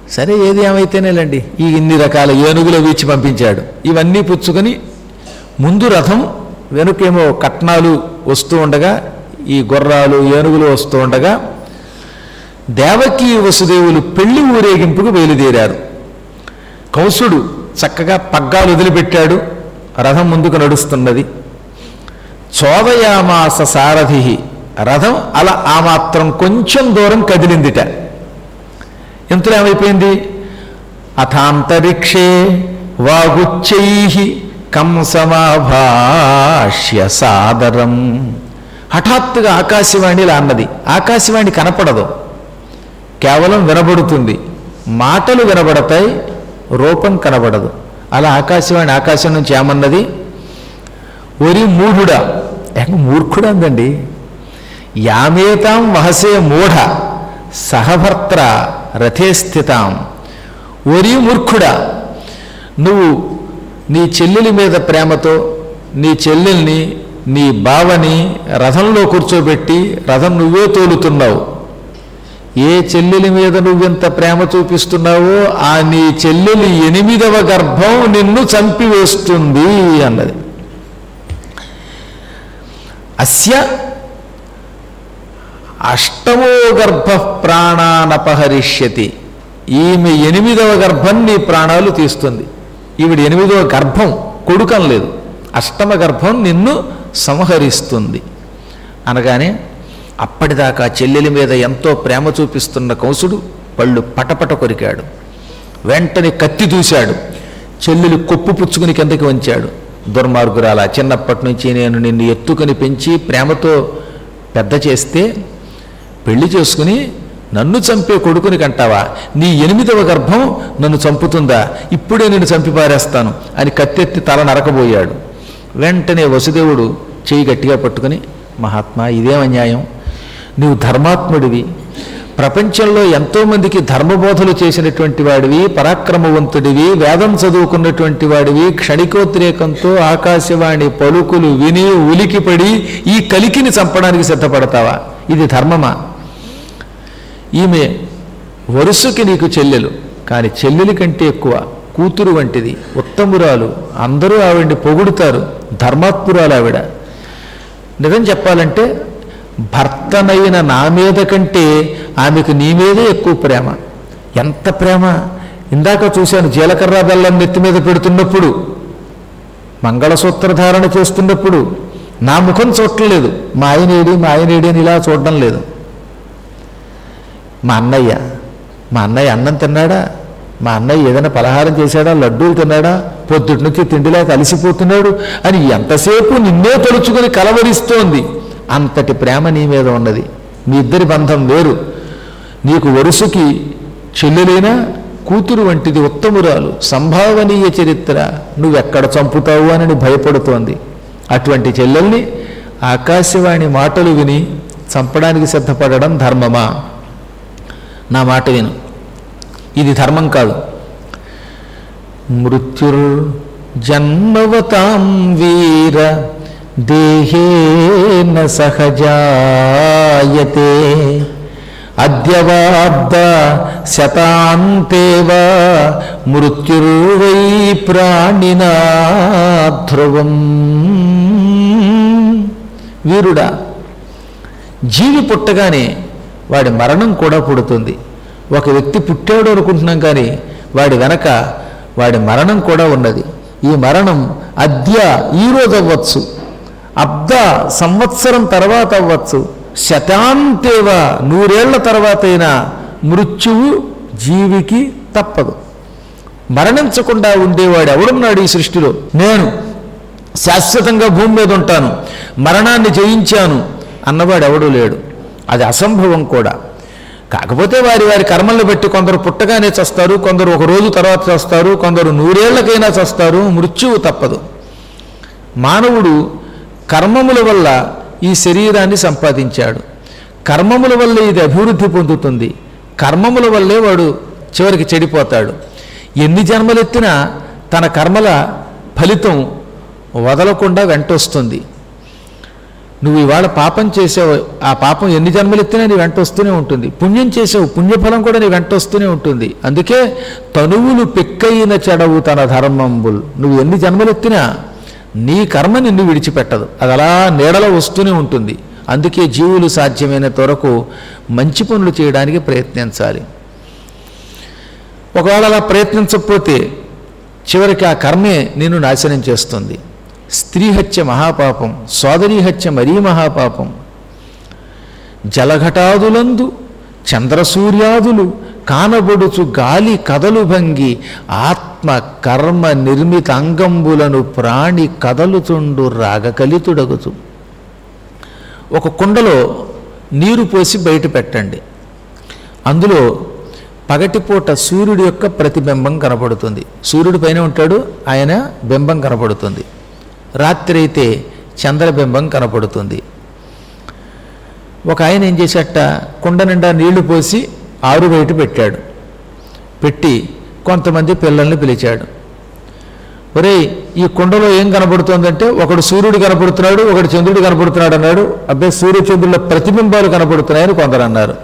సరే ఏది ఏమైతేనేలండి ఈ ఇన్ని రకాల ఏనుగులు వీచి పంపించాడు ఇవన్నీ పుచ్చుకొని ముందు రథం వెనుకేమో కట్నాలు వస్తూ ఉండగా ఈ గుర్రాలు ఏనుగులు వస్తూ ఉండగా దేవకీ వసుదేవులు పెళ్లి ఊరేగింపుకు బయలుదేరారు కంసుడు చక్కగా పగ్గాలు వదిలిపెట్టాడు రథం ముందుకు నడుస్తున్నది చోదయామాస సారథి రథం అలా ఆ మాత్రం కొంచెం దూరం కదిలిందిట ఇంతలో ఏమైపోయింది అథాంతరిక్షే వాగుచ్చై కంసమాభాష్య సాదరం హఠాత్తుగా ఆకాశవాణి ఇలా అన్నది ఆకాశవాణి కనపడదు కేవలం వినబడుతుంది మాటలు వినబడతాయి రూపం కనబడదు అలా ఆకాశవాణి ఆకాశం నుంచి ఏమన్నది ఒరి మూఢుడా ఏక మూర్ఖుడా అందండి యామేతాం వహసే మూఢ సహభర్త్ర రథే స్థితాం ఒరి మూర్ఖుడా నువ్వు నీ చెల్లెలి మీద ప్రేమతో నీ చెల్లెల్ని నీ బావని రథంలో కూర్చోబెట్టి రథం నువ్వే తోలుతున్నావు ఏ చెల్లెలి మీద నువ్వెంత ప్రేమ చూపిస్తున్నావో ఆ నీ చెల్లెలి ఎనిమిదవ గర్భం నిన్ను చంపివేస్తుంది అన్నది అస్య అష్టమో గర్భ ప్రాణానపహరిష్యతి ఈమె ఎనిమిదవ గర్భం నీ ప్రాణాలు తీస్తుంది ఈవిడ ఎనిమిదవ గర్భం కొడుకం లేదు అష్టమ గర్భం నిన్ను సంహరిస్తుంది అనగానే అప్పటిదాకా చెల్లెలి మీద ఎంతో ప్రేమ చూపిస్తున్న కంసుడు పళ్ళు పటపట కొరికాడు వెంటనే కత్తి దూశాడు చెల్లెలు కొప్పు పుచ్చుకుని కిందకి వంచాడు దుర్మార్గురాల చిన్నప్పటి నుంచి నేను నిన్ను ఎత్తుకొని పెంచి ప్రేమతో పెద్ద చేస్తే పెళ్లి చేసుకుని నన్ను చంపే కొడుకుని కంటావా నీ ఎనిమిదవ గర్భం నన్ను చంపుతుందా ఇప్పుడే నేను చంపి పారేస్తాను అని కత్తెత్తి తల నరకబోయాడు వెంటనే వసుదేవుడు చేయి గట్టిగా పట్టుకుని మహాత్మా ఇదేం అన్యాయం నీవు ధర్మాత్ముడివి ప్రపంచంలో ఎంతోమందికి ధర్మబోధలు చేసినటువంటి వాడివి పరాక్రమవంతుడివి వేదం చదువుకున్నటువంటి వాడివి క్షణికోద్రేకంతో ఆకాశవాణి పలుకులు విని ఉలికిపడి ఈ కలికిని చంపడానికి సిద్ధపడతావా ఇది ధర్మమా ఈమె వరుసకి నీకు చెల్లెలు కానీ చెల్లెలి కంటే ఎక్కువ కూతురు వంటిది ఉత్తమురాలు అందరూ ఆవిడ్ని పొగుడుతారు ధర్మాత్మురాలు ఆవిడ నిజం చెప్పాలంటే భర్తనైన నా మీద కంటే ఆమెకు నీ మీదే ఎక్కువ ప్రేమ ఎంత ప్రేమ ఇందాక చూశాను జీలకర్ర బెల్లం నెత్తి మీద పెడుతున్నప్పుడు మంగళసూత్ర ధారణ చేస్తున్నప్పుడు నా ముఖం చూడలేదు మా ఆయనేడి మా ఆయనేడి అని ఇలా చూడడం లేదు మా అన్నయ్య మా అన్నయ్య అన్నం తిన్నాడా మా అన్నయ్య ఏదైనా పలహారం చేశాడా లడ్డూలు తిన్నాడా పొద్దుటి నుంచి తిండిలాగా అలసిపోతున్నాడు అని ఎంతసేపు నిన్నే తలుచుకొని కలవరిస్తోంది అంతటి ప్రేమ నీ మీద ఉన్నది మీ ఇద్దరి బంధం వేరు నీకు వరుసకి చెల్లెలైనా కూతురు వంటిది ఉత్తమురాలు సంభావనీయ చరిత్ర నువ్వెక్కడ చంపుతావు అని భయపడుతోంది అటువంటి చెల్లెల్ని ఆకాశవాణి మాటలు విని చంపడానికి సిద్ధపడడం ధర్మమా నా మాట విను ఇది ధర్మం కాదు మృత్యుర్ జన్మవతాం వీర దేహేన సహజాయతే అద్యవాబ్ద శతాంతేవ మృత్యుర్వై ప్రాణినా ధ్రువం వీరుడా జీవి పుట్టగానే వాడి మరణం కూడా పుడుతుంది ఒక వ్యక్తి పుట్టాడు అనుకుంటున్నాం కానీ వాడి వెనక వాడి మరణం కూడా ఉన్నది ఈ మరణం అద్య ఈరోజు అవ్వచ్చు అబ్ద సంవత్సరం తర్వాత అవ్వచ్చు శతాంతేవ నూరేళ్ల తర్వాతైనా మృత్యువు జీవికి తప్పదు మరణించకుండా ఉండేవాడు ఎవడున్నాడు ఈ సృష్టిలో నేను శాశ్వతంగా భూమి మీద ఉంటాను మరణాన్ని జయించాను అన్నవాడు ఎవడూ లేడు అది అసంభవం కూడా కాకపోతే వారి వారి కర్మల్ని బట్టి కొందరు పుట్టగానే చస్తారు కొందరు ఒక రోజు తర్వాత చస్తారు కొందరు నూరేళ్లకైనా చస్తారు మృత్యువు తప్పదు మానవుడు కర్మముల వల్ల ఈ శరీరాన్ని సంపాదించాడు కర్మముల వల్ల ఇది అభివృద్ధి పొందుతుంది కర్మముల వల్లే వాడు చివరికి చెడిపోతాడు ఎన్ని జన్మలెత్తినా తన కర్మల ఫలితం వదలకుండా వెంటొస్తుంది నువ్వు ఇవాళ పాపం చేసావు ఆ పాపం ఎన్ని జన్మలెత్తినా నీ వెంట వస్తూనే ఉంటుంది పుణ్యం చేసావు పుణ్యఫలం కూడా నీ వెంట వస్తూనే ఉంటుంది అందుకే తనువులు పెక్కయిన చెడవు తన ధర్మంబుల్ నువ్వు ఎన్ని జన్మలెత్తినా నీ కర్మ నిన్ను విడిచిపెట్టదు అది అలా నీడలో వస్తూనే ఉంటుంది అందుకే జీవులు సాధ్యమైనంత వరకు మంచి పనులు చేయడానికి ప్రయత్నించాలి ఒకవేళ అలా ప్రయత్నించకపోతే చివరికి ఆ కర్మే నిన్ను నాశనం చేస్తుంది స్త్రీ హత్య మహాపాపం సోదరీ హత్య మరీ మహాపాపం జలఘటాదులందు చంద్రసూర్యాదులు కానబడుచు గాలి కదలు భంగి ఆత్మ కర్మ నిర్మిత అంగంబులను ప్రాణి కదలుచుండు రాగకలితుడగుచు ఒక కుండలో నీరు పోసి బయట పెట్టండి అందులో పగటిపూట సూర్యుడి యొక్క ప్రతిబింబం కనపడుతుంది సూర్యుడి పైన ఉంటాడు ఆయన బింబం కనపడుతుంది రాత్రి అయితే చంద్రబింబం కనపడుతుంది ఒక ఆయన ఏం చేశాట కుండ నిండా నీళ్లు పోసి ఆరు బయట పెట్టాడు పెట్టి కొంతమంది పిల్లల్ని పిలిచాడు ఒరేయ్ ఈ కుండలో ఏం కనపడుతోందంటే ఒకడు సూర్యుడు కనపడుతున్నాడు ఒకడు చంద్రుడు కనపడుతున్నాడు అన్నాడు అబ్బాయి సూర్య చంద్రుల ప్రతిబింబాలు కనపడుతున్నాయని కొందరు అన్నారు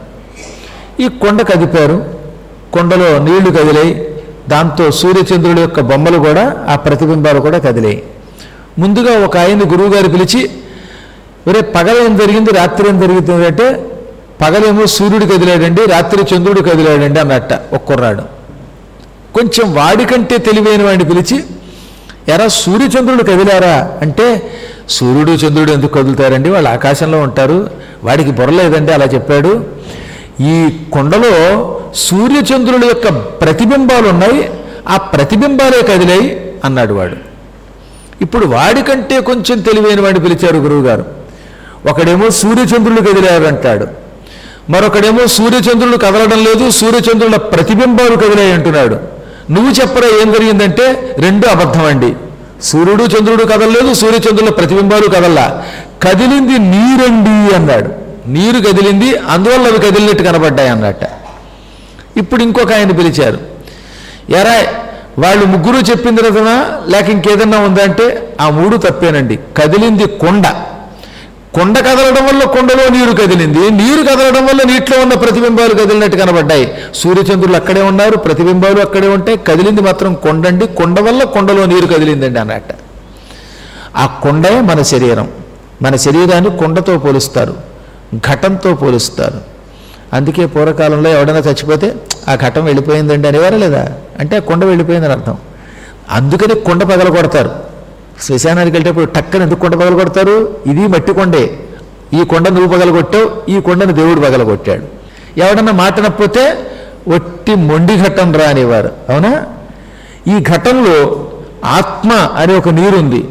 ఈ కొండ కదిపారు కొండలో నీళ్లు కదిలాయి దాంతో సూర్యచంద్రుల యొక్క బొమ్మలు కూడా ఆ ప్రతిబింబాలు కూడా కదిలాయి ముందుగా ఒక ఆయన్ని గురువుగారు పిలిచి ఒరే పగల ఏం జరిగింది రాత్రి ఏం జరుగుతుంది అంటే పగలేమో సూర్యుడు కదిలాడండి రాత్రి చంద్రుడు కదిలాడండి అన్నట్ట ఒక్కర్రాడు కొంచెం వాడికంటే తెలివైన వాడిని పిలిచి ఎరా సూర్యచంద్రుడు కదిలారా అంటే సూర్యుడు చంద్రుడు ఎందుకు కదులుతారండి వాళ్ళు ఆకాశంలో ఉంటారు వాడికి బుర్రలేదండి అలా చెప్పాడు ఈ కొండలో సూర్యచంద్రుల యొక్క ప్రతిబింబాలు ఉన్నాయి ఆ ప్రతిబింబాలే కదిలాయి అన్నాడు వాడు ఇప్పుడు వాడికంటే కొంచెం తెలివైన వాడిని పిలిచారు గురువుగారు ఒకడేమో సూర్యచంద్రులు కదిలారు అంటాడు మరొకడేమో సూర్యచంద్రులు కదలడం లేదు సూర్యచంద్రుల ప్రతిబింబాలు కదిలాయి అంటున్నాడు నువ్వు చెప్పరా ఏం జరిగిందంటే రెండు అబద్ధం అండి సూర్యుడు చంద్రుడు కదలలేదు సూర్యచంద్రుల ప్రతిబింబాలు కదల్లా కదిలింది నీరండి అన్నాడు నీరు కదిలింది అందువల్ల అవి కదిలినట్టు కనబడ్డాయి అన్నట్ట ఇప్పుడు ఇంకొక ఆయన పిలిచారు ఎరా వాళ్ళు ముగ్గురు చెప్పింది నిజమా లేక ఇంకేదన్నా ఉందా అంటే ఆ మూడు తప్పేనండి కదిలింది కొండ కొండ కదలడం వల్ల కొండలో నీరు కదిలింది నీరు కదలడం వల్ల నీటిలో ఉన్న ప్రతిబింబాలు కదిలినట్టు కనబడ్డాయి సూర్యచంద్రులు అక్కడే ఉన్నారు ప్రతిబింబాలు అక్కడే ఉంటాయి కదిలింది మాత్రం కొండండి కొండ వల్ల కొండలో నీరు కదిలిందండి అన్నట్ట ఆ కొండే మన శరీరం మన శరీరాన్ని కొండతో పోలుస్తారు ఘటంతో పోలుస్తారు అందుకే పూర్వకాలంలో ఎవడైనా చచ్చిపోతే ఆ ఘటం వెళ్ళిపోయిందండి అనేవారు లేదా అంటే ఆ కొండ వెళ్ళిపోయిందని అర్థం అందుకని కొండ పగల కొడతారు శ్మశానానికి వెళ్ళేటప్పుడు టక్కన ఎందుకు కొండ పగల కొడతారు ఇది మట్టి కొండే ఈ కొండ నువ్వు పగల కొట్టావు ఈ కొండను దేవుడు పగల కొట్టాడు ఎవడన్నా మాటనకపోతే ఒట్టి మొండి ఘట్టం రా అనేవారు అవునా ఈ ఘటంలో ఆత్మ అనే ఒక నీరుంది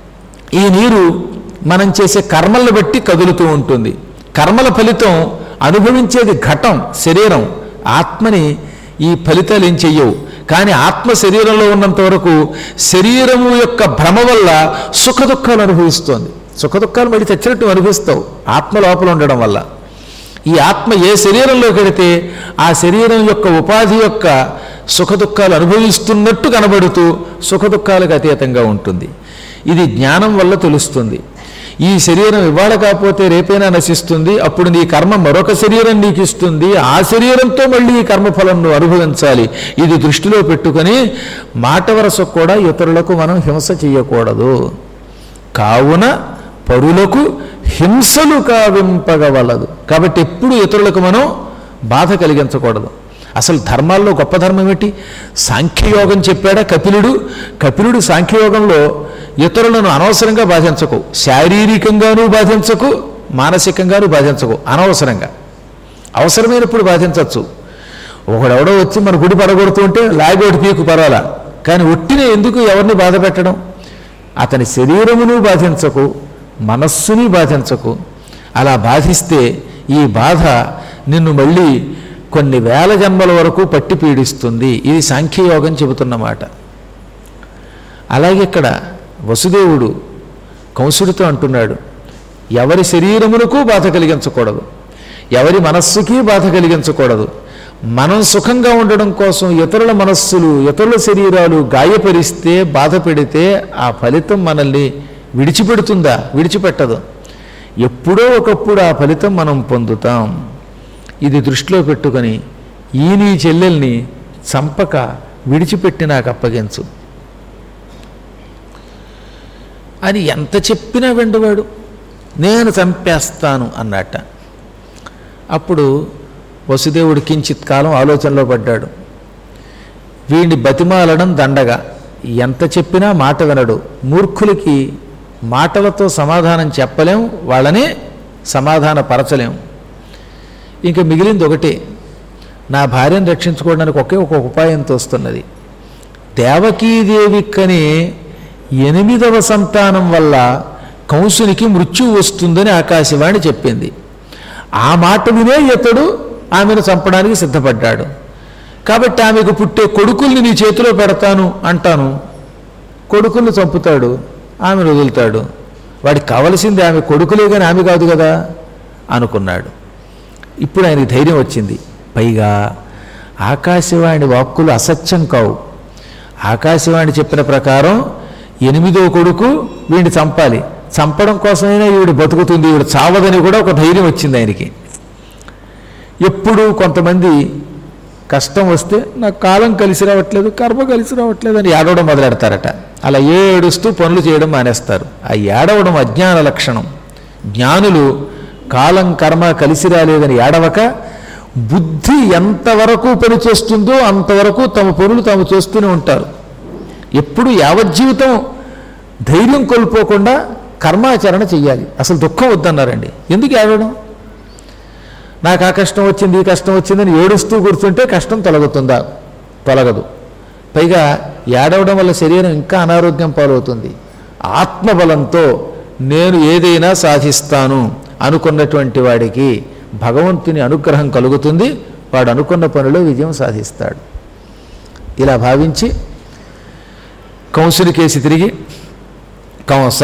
ఈ నీరు మనం చేసే కర్మలను బట్టి కదులుతూ ఉంటుంది కర్మల ఫలితం అనుభవించేది ఘటం శరీరం ఆత్మని ఈ ఫలితాలు ఏం చెయ్యవు కానీ ఆత్మ శరీరంలో ఉన్నంత వరకు శరీరము యొక్క భ్రమ వల్ల సుఖ దుఃఖాలు అనుభవిస్తోంది సుఖ దుఃఖాలు మళ్ళీ తెచ్చినట్టు అనుభవిస్తావు ఆత్మ లోపల ఉండడం వల్ల ఈ ఆత్మ ఏ శరీరంలోకి వెడితే ఆ శరీరం యొక్క ఉపాధి యొక్క సుఖ దుఃఖాలు అనుభవిస్తున్నట్టు కనబడుతూ సుఖ దుఃఖాలకు అతీతంగా ఉంటుంది ఇది జ్ఞానం వల్ల తెలుస్తుంది ఈ శరీరం ఇవాళ కాకపోతే రేపైనా నశిస్తుంది అప్పుడు నీ కర్మ మరొక శరీరం నీకు ఇస్తుంది ఆ శరీరంతో మళ్ళీ ఈ కర్మఫలం నువ్వు అనుభవించాలి ఇది దృష్టిలో పెట్టుకొని మాట వరసకు కూడా ఇతరులకు మనం హింస చేయకూడదు కావున పరులకు హింసలు కావింపగవలదు కాబట్టి ఎప్పుడు ఇతరులకు మనం బాధ కలిగించకూడదు అసలు ధర్మాల్లో గొప్ప ధర్మం ఏంటి సాంఖ్యయోగం చెప్పాడా కపిలుడు కపిలుడు సాంఖ్యయోగంలో ఇతరులను అనవసరంగా బాధించకు శారీరకంగానూ బాధించకు మానసికంగానూ బాధించకు అనవసరంగా అవసరమైనప్పుడు బాధించవచ్చు ఒకడెవడో వచ్చి మన గుడి పడగొడుతూ ఉంటే లాగోటి పీకు పర్వాలా కానీ ఒట్టినే ఎందుకు ఎవరిని బాధ పెట్టడం అతని శరీరమును బాధించకు మనస్సుని బాధించకు అలా బాధిస్తే ఈ బాధ నిన్ను మళ్ళీ కొన్ని వేల జన్మల వరకు పట్టి పీడిస్తుంది ఇది సాంఖ్యయోగం చెబుతున్నమాట అలాగే ఇక్కడ వసుదేవుడు కంసుడితో అంటున్నాడు ఎవరి శరీరమునకు బాధ కలిగించకూడదు ఎవరి మనస్సుకి బాధ కలిగించకూడదు మనం సుఖంగా ఉండడం కోసం ఇతరుల మనస్సులు ఇతరుల శరీరాలు గాయపరిస్తే బాధ పెడితే ఆ ఫలితం మనల్ని విడిచిపెడుతుందా విడిచిపెట్టదు ఎప్పుడో ఒకప్పుడు ఆ ఫలితం మనం పొందుతాం ఇది దృష్టిలో పెట్టుకొని ఈ నీ చెల్లెల్ని చంపక విడిచిపెట్టి నాకు అప్పగించు అని ఎంత చెప్పినా వెండవాడు నేను చంపేస్తాను అన్నట్ట అప్పుడు వసుదేవుడు కించిత్ కాలం ఆలోచనలో పడ్డాడు వీడిని బతిమాలడం దండగా ఎంత చెప్పినా మాట వినడు మూర్ఖులకి మాటలతో సమాధానం చెప్పలేం వాళ్ళనే సమాధాన పరచలేం ఇంకా మిగిలింది ఒకటే నా భార్యను రక్షించుకోవడానికి ఒకే ఒక ఉపాయం తోస్తున్నది దేవకీదేవి కని ఎనిమిదవ సంతానం వల్ల కంసునికి మృత్యు వస్తుందని ఆకాశవాణి చెప్పింది ఆ మాట వినే ఇతడు ఆమెను చంపడానికి సిద్ధపడ్డాడు కాబట్టి ఆమెకు పుట్టే కొడుకుల్ని నీ చేతిలో పెడతాను అంటాను కొడుకుల్ని చంపుతాడు ఆమెను వదులుతాడు వాడికి కావలసింది ఆమె కొడుకులే కానీ ఆమె కాదు కదా అనుకున్నాడు ఇప్పుడు ఆయనకి ధైర్యం వచ్చింది పైగా ఆకాశవాణి వాక్కులు అసత్యం కావు ఆకాశవాణి చెప్పిన ప్రకారం ఎనిమిదో కొడుకు వీడిని చంపాలి చంపడం కోసమైనా ఈవిడ బతుకుతుంది ఈవిడ చావదని కూడా ఒక ధైర్యం వచ్చింది ఆయనకి ఎప్పుడు కొంతమంది కష్టం వస్తే నాకు కాలం కలిసి రావట్లేదు కర్మ కలిసి రావట్లేదు అని ఏడవడం మొదలెడతారట అలా ఏడుస్తూ పనులు చేయడం మానేస్తారు ఆ ఏడవడం అజ్ఞాన లక్షణం జ్ఞానులు కాలం కర్మ కలిసి రాలేదని ఏడవక బుద్ధి ఎంతవరకు పని చేస్తుందో అంతవరకు తమ పనులు తాము చేస్తూనే ఉంటారు ఎప్పుడు యావజ్జీవితం ధైర్యం కోల్పోకుండా కర్మాచరణ చెయ్యాలి అసలు దుఃఖం వద్దన్నారండి ఎందుకు ఏడవడం నాకు ఆ కష్టం వచ్చింది ఈ కష్టం వచ్చిందని ఏడుస్తూ కూర్చుంటే కష్టం తొలగుతుందా తొలగదు పైగా ఏడవడం వల్ల శరీరం ఇంకా అనారోగ్యం పాలవుతుంది ఆత్మబలంతో నేను ఏదైనా సాధిస్తాను అనుకున్నటువంటి వాడికి భగవంతుని అనుగ్రహం కలుగుతుంది వాడు అనుకున్న పనిలో విజయం సాధిస్తాడు ఇలా భావించి కంసునికేసి తిరిగి కంస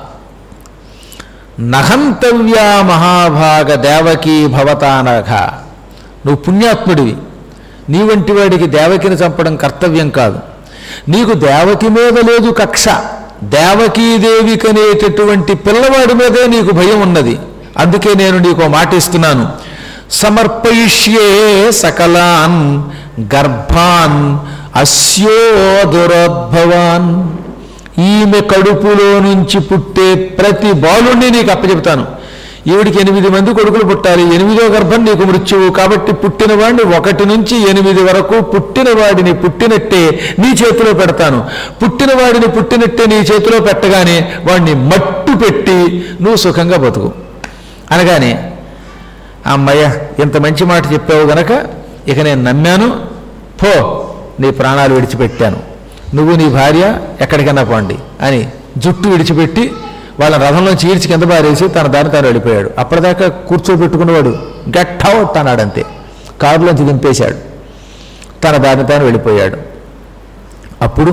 నహంతవ్యా మహాభాగ దేవకీ భవతానఘ నువ్వు పుణ్యాత్ముడివి నీ వంటి వాడికి దేవకిని చంపడం కర్తవ్యం కాదు నీకు దేవకి మీద లేదు కక్ష దేవకీదేవి కనేటటువంటి పిల్లవాడి మీదే నీకు భయం ఉన్నది అందుకే నేను నీకు మాట ఇస్తున్నాను సమర్పయిష్యే సకలాన్ గర్భాన్ అస్యోదురోద్భవాన్ ఈమె కడుపులో నుంచి పుట్టే ప్రతి బాలుణ్ణి నీకు అప్పచెప్తాను ఈవిడికి ఎనిమిది మంది కొడుకులు పుట్టాలి ఎనిమిదో గర్భం నీకు మృత్యువు కాబట్టి పుట్టినవాడిని ఒకటి నుంచి ఎనిమిది వరకు పుట్టినవాడిని పుట్టినట్టే నీ చేతిలో పెడతాను పుట్టినవాడిని పుట్టినట్టే నీ చేతిలో పెట్టగానే వాడిని మట్టు పెట్టి నువ్వు సుఖంగా బతుకు అనగానే అమ్మయ్య ఇంత మంచి మాట చెప్పావు గనక ఇక నేను నమ్మాను పో నీ ప్రాణాలు విడిచిపెట్టాను నువ్వు నీ భార్య ఎక్కడికైనా పోండి అని జుట్టు విడిచిపెట్టి వాళ్ళ రథంలో చీడ్చి కింద పారేసి తన దారి తాను వెళ్ళిపోయాడు అప్పటిదాకా కూర్చోబెట్టుకున్నవాడు గట్ అవుట్ అన్నాడంతే కారులోంచి దింపేశాడు తన దారిని తాను వెళ్ళిపోయాడు అప్పుడు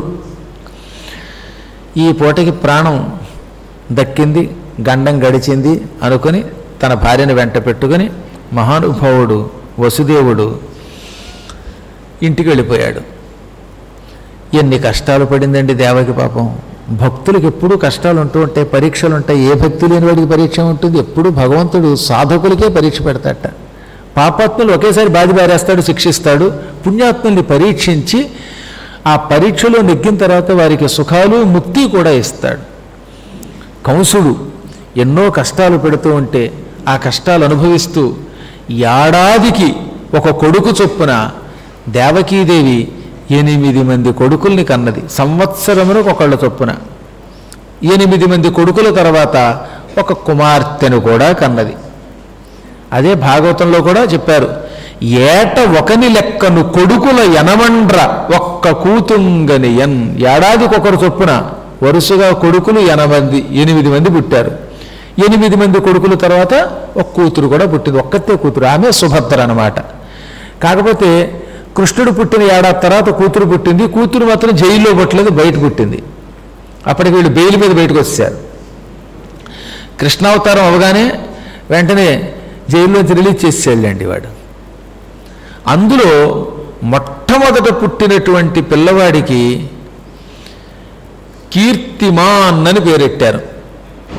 ఈ పూటకి ప్రాణం దక్కింది గండం గడిచింది అనుకుని తన భార్యను వెంట పెట్టుకుని మహానుభావుడు వసుదేవుడు ఇంటికి వెళ్ళిపోయాడు ఎన్ని కష్టాలు పడిందండి దేవకి పాపం భక్తులకు ఎప్పుడూ కష్టాలు ఉంటూ ఉంటాయి పరీక్షలు ఉంటాయి ఏ భక్తి లేని వాడికి పరీక్ష ఉంటుంది ఎప్పుడూ భగవంతుడు సాధకులకే పరీక్ష పెడతాట పాపాత్ములు ఒకేసారి బాధి బారేస్తాడు శిక్షిస్తాడు పుణ్యాత్ముల్ని పరీక్షించి ఆ పరీక్షలో నెగ్గిన తర్వాత వారికి సుఖాలు ముక్తి కూడా ఇస్తాడు కంసుడు ఎన్నో కష్టాలు పెడుతూ ఉంటే ఆ కష్టాలు అనుభవిస్తూ ఏడాదికి ఒక కొడుకు చొప్పున దేవకీదేవి ఎనిమిది మంది కొడుకుల్ని కన్నది సంవత్సరమునకు ఒకళ్ళ చొప్పున ఎనిమిది మంది కొడుకుల తర్వాత ఒక కుమార్తెను కూడా కన్నది అదే భాగవతంలో కూడా చెప్పారు ఏట ఒకని లెక్కను కొడుకుల ఎనమండ్ర ఒక్క కూతుంగని ఎన్ ఏడాదికొకరు చొప్పున వరుసగా కొడుకులు ఎనమంది ఎనిమిది మంది పుట్టారు ఎనిమిది మంది కొడుకుల తర్వాత ఒక కూతురు కూడా పుట్టింది ఒక్కతే కూతురు ఆమె సుభద్ర అన్నమాట కాకపోతే కృష్ణుడు పుట్టిన ఏడాది తర్వాత కూతురు పుట్టింది కూతురు మాత్రం జైల్లో పుట్టలేదు బయట పుట్టింది అప్పటికి వీళ్ళు బెయిల్ మీద బయటకు వచ్చారు కృష్ణావతారం అవగానే వెంటనే జైల్లోంచి రిలీజ్ చేసేళ్ళండి వాడు అందులో మొట్టమొదట పుట్టినటువంటి పిల్లవాడికి కీర్తిమాన్ అని పేరెట్టారు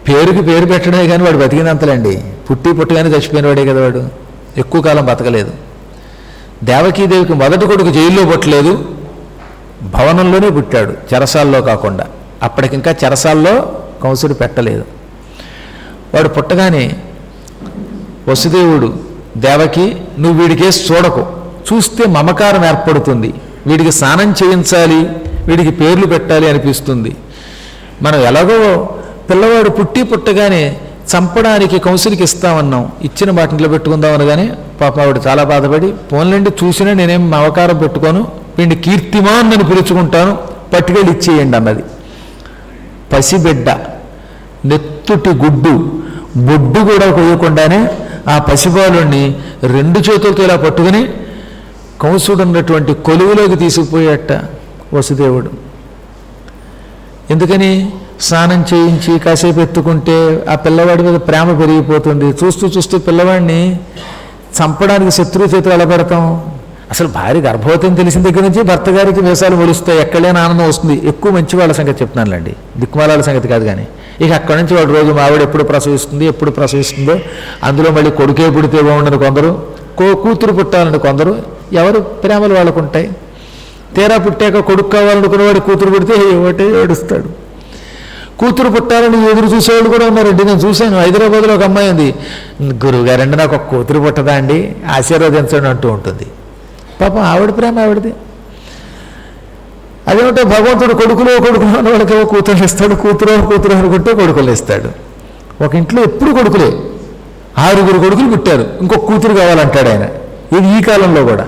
పేరుకి పేరు పెట్టడమే కానీ వాడు బతికినంతలేండి పుట్టి పుట్టగానే చచ్చిపోయినవాడే కదా వాడు ఎక్కువ కాలం బతకలేదు దేవకీదేవికి మొదటి కొడుకు జైల్లో పుట్టలేదు భవనంలోనే పుట్టాడు చెరసాల్లో కాకుండా అప్పటికింకా చెరసాల్లో కంసుడు పెట్టలేదు వాడు పుట్టగానే వసుదేవుడు దేవకి నువ్వు వీడికేసి చూడకు చూస్తే మమకారం ఏర్పడుతుంది వీడికి స్నానం చేయించాలి వీడికి పేర్లు పెట్టాలి అనిపిస్తుంది మనం ఎలాగో పిల్లవాడు పుట్టి పుట్టగానే చంపడానికి కౌన్సిల్కి ఇస్తామన్నాం ఇచ్చిన మాట ఇంట్లో పెట్టుకుందాం అనగానే పాప ఆవిడ చాలా బాధపడి పోన్లండి చూసినా నేనేం మమకారం పెట్టుకోను వీడిని కీర్తిమాన్ అని పిలుచుకుంటాను పట్టుకెళ్ళి ఇచ్చేయండి అన్నది పసిబిడ్డ నెత్తుటి గుడ్డు బొడ్డు కూడా కొయ్యకుండానే ఆ పసిబాలుని రెండు చేతులతో ఇలా పట్టుకుని కంసుడు ఉన్నటువంటి కొలువులోకి తీసుకుపోయాట వసుదేవుడు ఎందుకని స్నానం చేయించి కాసేపు ఎత్తుకుంటే ఆ పిల్లవాడి మీద ప్రేమ పెరిగిపోతుంది చూస్తూ చూస్తూ పిల్లవాడిని చంపడానికి శత్రువు చేతులు ఎలా పెడతాం అసలు భార్య గర్భవతి అని తెలిసిన దగ్గర నుంచి భర్త గారికి వేసాలు మొలుస్తాయి ఎక్కడైనా ఆనందం వస్తుంది ఎక్కువ మంచి వాళ్ళ సంగతి చెప్తున్నానులేండి దిక్కుమాలాల సంగతి కాదు కానీ ఇక అక్కడి నుంచి వాడు రోజు మావిడ ఎప్పుడు ప్రసవిస్తుంది ఎప్పుడు ప్రసవిస్తుందో అందులో మళ్ళీ కొడుకే పుడితే బాగుండని కొందరు కో కూతురు పుట్టాలని కొందరు ఎవరు ప్రేమలు వాళ్ళకు ఉంటాయి తీరా పుట్టాక కొడుకు కావాలనుకున్నవాడు కూతురు పుడితే ఒకటే ఏడుస్తాడు కూతురు పుట్టాలని ఎదురు చూసేవాళ్ళు కూడా ఉన్నారండి నేను చూశాను హైదరాబాద్లో ఒక అమ్మాయి ఉంది గురువు గారండి నాకు ఒక కూతురు పుట్టదా అండి ఆశీర్వదించండి అంటూ ఉంటుంది పాపం ఆవిడ ప్రేమ ఆవిడది అదేమిటో భగవంతుడు కొడుకులో కొడుకులో అని వాళ్ళకి ఏవో కూతురు ఇస్తాడు కూతురు కూతురు అనుకుంటే కొడుకులు ఇస్తాడు ఒక ఇంట్లో ఎప్పుడు కొడుకులే ఆరుగురు కొడుకులు పుట్టారు ఇంకొక కూతురు కావాలంటాడు ఆయన ఇది ఈ కాలంలో కూడా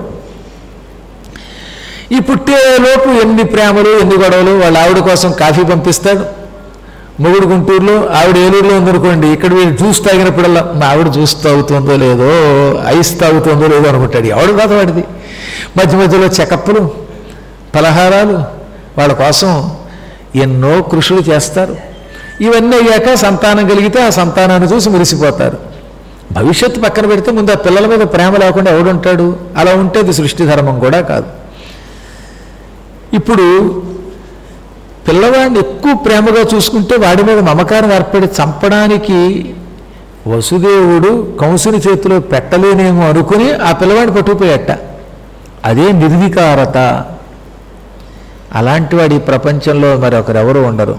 ఈ పుట్టేలోపు ఎన్ని ప్రేమలు ఎన్ని గొడవలు వాళ్ళ ఆవిడ కోసం కాఫీ పంపిస్తాడు మొగుడు గుంటూరులో ఆవిడ ఏలూరులో ఉందనుకోండి ఇక్కడ వీళ్ళు జ్యూస్ తాగినప్పుడల్లా మా ఆవిడ జ్యూస్ తాగుతుందో లేదో ఐస్ తాగుతుందో లేదో అనుకుంటాడు ఎవడు కాదు వాడిది మధ్య మధ్యలో చెకప్పులు పలహారాలు వాళ్ళ కోసం ఎన్నో కృషులు చేస్తారు ఇవన్నీ అయ్యాక సంతానం కలిగితే ఆ సంతానాన్ని చూసి మురిసిపోతారు భవిష్యత్తు పక్కన పెడితే ముందు ఆ పిల్లల మీద ప్రేమ లేకుండా ఎవడుంటాడు అలా ఉంటే అది సృష్టి ధర్మం కూడా కాదు ఇప్పుడు పిల్లవాడిని ఎక్కువ ప్రేమగా చూసుకుంటే వాడి మీద మమకారం ఏర్పడి చంపడానికి వసుదేవుడు కంసుని చేతిలో పెట్టలేనేమో అనుకుని ఆ పిల్లవాడిని పట్టుకుపోయట అదే నిర్వికారత అలాంటి వాడి ఈ ప్రపంచంలో మరి ఒకరెవరు ఉండరు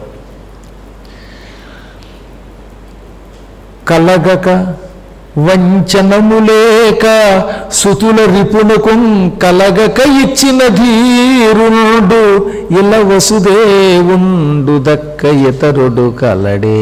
కలగక వంచనము లేక సుతుల రిపునకు కలగక ఇచ్చిన ధీరుండు ఇల వసుదేవుండు దక్క ఇతరుడు కలడే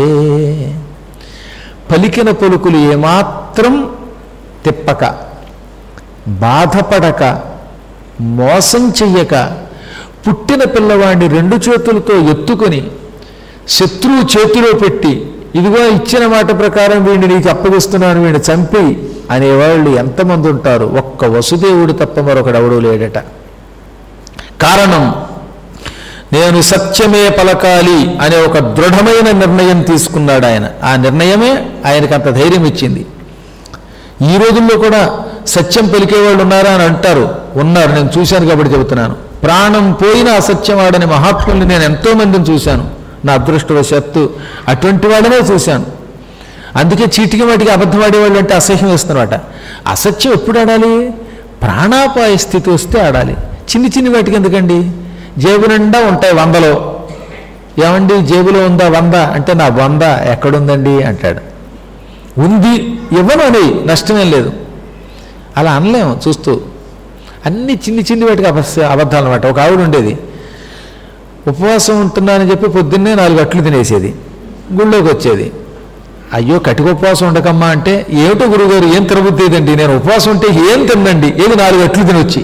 పలికిన పలుకులు ఏమాత్రం తిప్పక బాధపడక మోసం చెయ్యక పుట్టిన పిల్లవాడిని రెండు చేతులతో ఎత్తుకొని శత్రువు చేతిలో పెట్టి ఇదిగో ఇచ్చిన మాట ప్రకారం వీడిని నీకు అప్పగిస్తున్నాను వీడిని చంపి అనేవాళ్ళు ఎంతమంది ఉంటారు ఒక్క వసుదేవుడు తప్ప మరొకడెవడూ లేడట కారణం నేను సత్యమే పలకాలి అనే ఒక దృఢమైన నిర్ణయం తీసుకున్నాడు ఆయన ఆ నిర్ణయమే ఆయనకు అంత ధైర్యం ఇచ్చింది ఈ రోజుల్లో కూడా సత్యం పలికేవాళ్ళు ఉన్నారా అని అంటారు ఉన్నారు నేను చూశాను కాబట్టి చెబుతున్నాను ప్రాణం పోయిన అసత్యం ఆడని మహాత్ముల్ని నేను ఎంతో మందిని చూశాను నా అదృష్టవశాత్తు అటువంటి వాళ్ళనే చూశాను అందుకే చీటికి వాటికి అబద్ధం ఆడేవాళ్ళు అంటే అసహ్యం వేస్తున్నమాట అసత్యం ఎప్పుడు ఆడాలి ప్రాణాపాయ స్థితి వస్తే ఆడాలి చిన్ని చిన్ని వాటికి ఎందుకండి జేబు నిండా ఉంటాయి వందలో ఏమండి జేబులో ఉందా వంద అంటే నా వంద ఎక్కడుందండి అంటాడు ఉంది ఇవ్వను అని నష్టమేం లేదు అలా అనలేము చూస్తూ అన్ని చిన్ని చిన్ని వాటికి అబస్య అబద్ధాలు అనమాట ఒక ఆవిడ ఉండేది ఉపవాసం ఉంటున్నానని చెప్పి పొద్దున్నే నాలుగు అట్లు తినేసేది గుళ్ళోకి వచ్చేది అయ్యో కటిక ఉపవాసం ఉండకమ్మా అంటే ఏమిటో గురుగారు ఏం తినబుద్దేదండి నేను ఉపవాసం ఉంటే ఏం తినండి ఏది నాలుగు అట్లు తినొచ్చి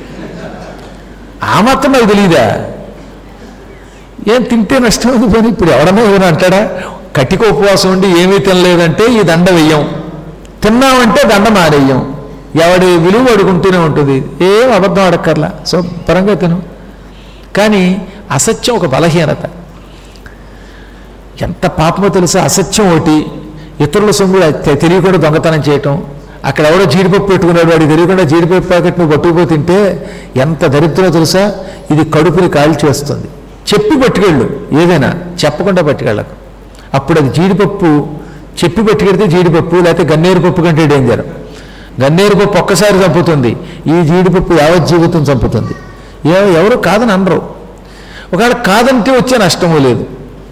ఆ మాత్రం నాకు తెలియదా ఏం తింటే నష్టం ఉంది పని ఇప్పుడు ఎవడన్నా ఏమైనా అంటాడా కటిక ఉపవాసం ఉండి ఏమీ తినలేదంటే ఈ దండ వెయ్యం తిన్నామంటే దండ మారేయం ఎవడి విలువ అడుగుంటూనే ఉంటుంది ఏం అబద్ధం అడక్కర్లా శుభ్రంగా తిను కానీ అసత్యం ఒక బలహీనత ఎంత పాపమో తెలుసా అసత్యం ఒకటి ఇతరుల సొమ్ము తె- తెలియకుండా దొంగతనం చేయటం అక్కడ ఎవడో జీడిపప్పు పెట్టుకున్నాడు వాడికి తెలియకుండా జీడిపప్పు ప్యాకెట్ నువ్వు పట్టుకుపోయి తింటే ఎంత దరిద్రో తెలుసా ఇది కడుపుని కాల్చేస్తుంది చెప్పి పట్టుకెళ్ళు ఏదైనా చెప్పకుండా పట్టుకెళ్ళకు అప్పుడు అది జీడిపప్పు చెప్పి పెట్టుకెడితే జీడిపప్పు లేకపోతే గన్నేరు పప్పు కంటే డేంజర్ గన్నేరు పప్పు ఒక్కసారి చంపుతుంది ఈ జీడిపప్పు యావత్ జీవితం చంపుతుంది ఎవ- ఎవరు కాదని అనరు ఒకవేళ కాదంటే వచ్చే నష్టము లేదు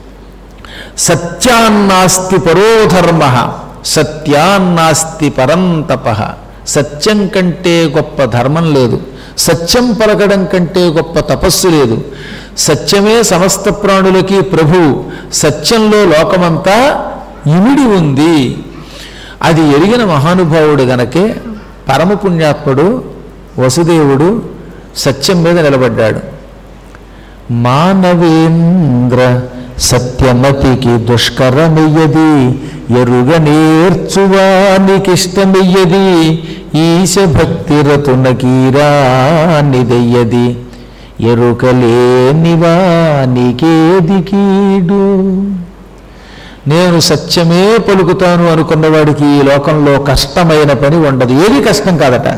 సత్యాన్నాస్తి పరోధర్మ సత్యాన్నాస్తి పరంతప సత్యం కంటే గొప్ప ధర్మం లేదు సత్యం పలకడం కంటే గొప్ప తపస్సు లేదు సత్యమే సమస్త ప్రాణులకి ప్రభు సత్యంలో లోకమంతా ఇమిడి ఉంది అది ఎరిగిన మహానుభావుడు గనకే పరమపుణ్యాత్ముడు వసుదేవుడు సత్యం మీద నిలబడ్డాడు మానవేంద్ర సత్యమతికి దుష్కరమయ్యది ఎరుగ నేర్చువానికిష్టమయ్యది ఈశ భక్తిరతునకీరానిదయ్యది ఎరుకలేనివానికేది కీడు నేను సత్యమే పలుకుతాను అనుకున్నవాడికి ఈ లోకంలో కష్టమైన పని ఉండదు ఏది కష్టం కాదట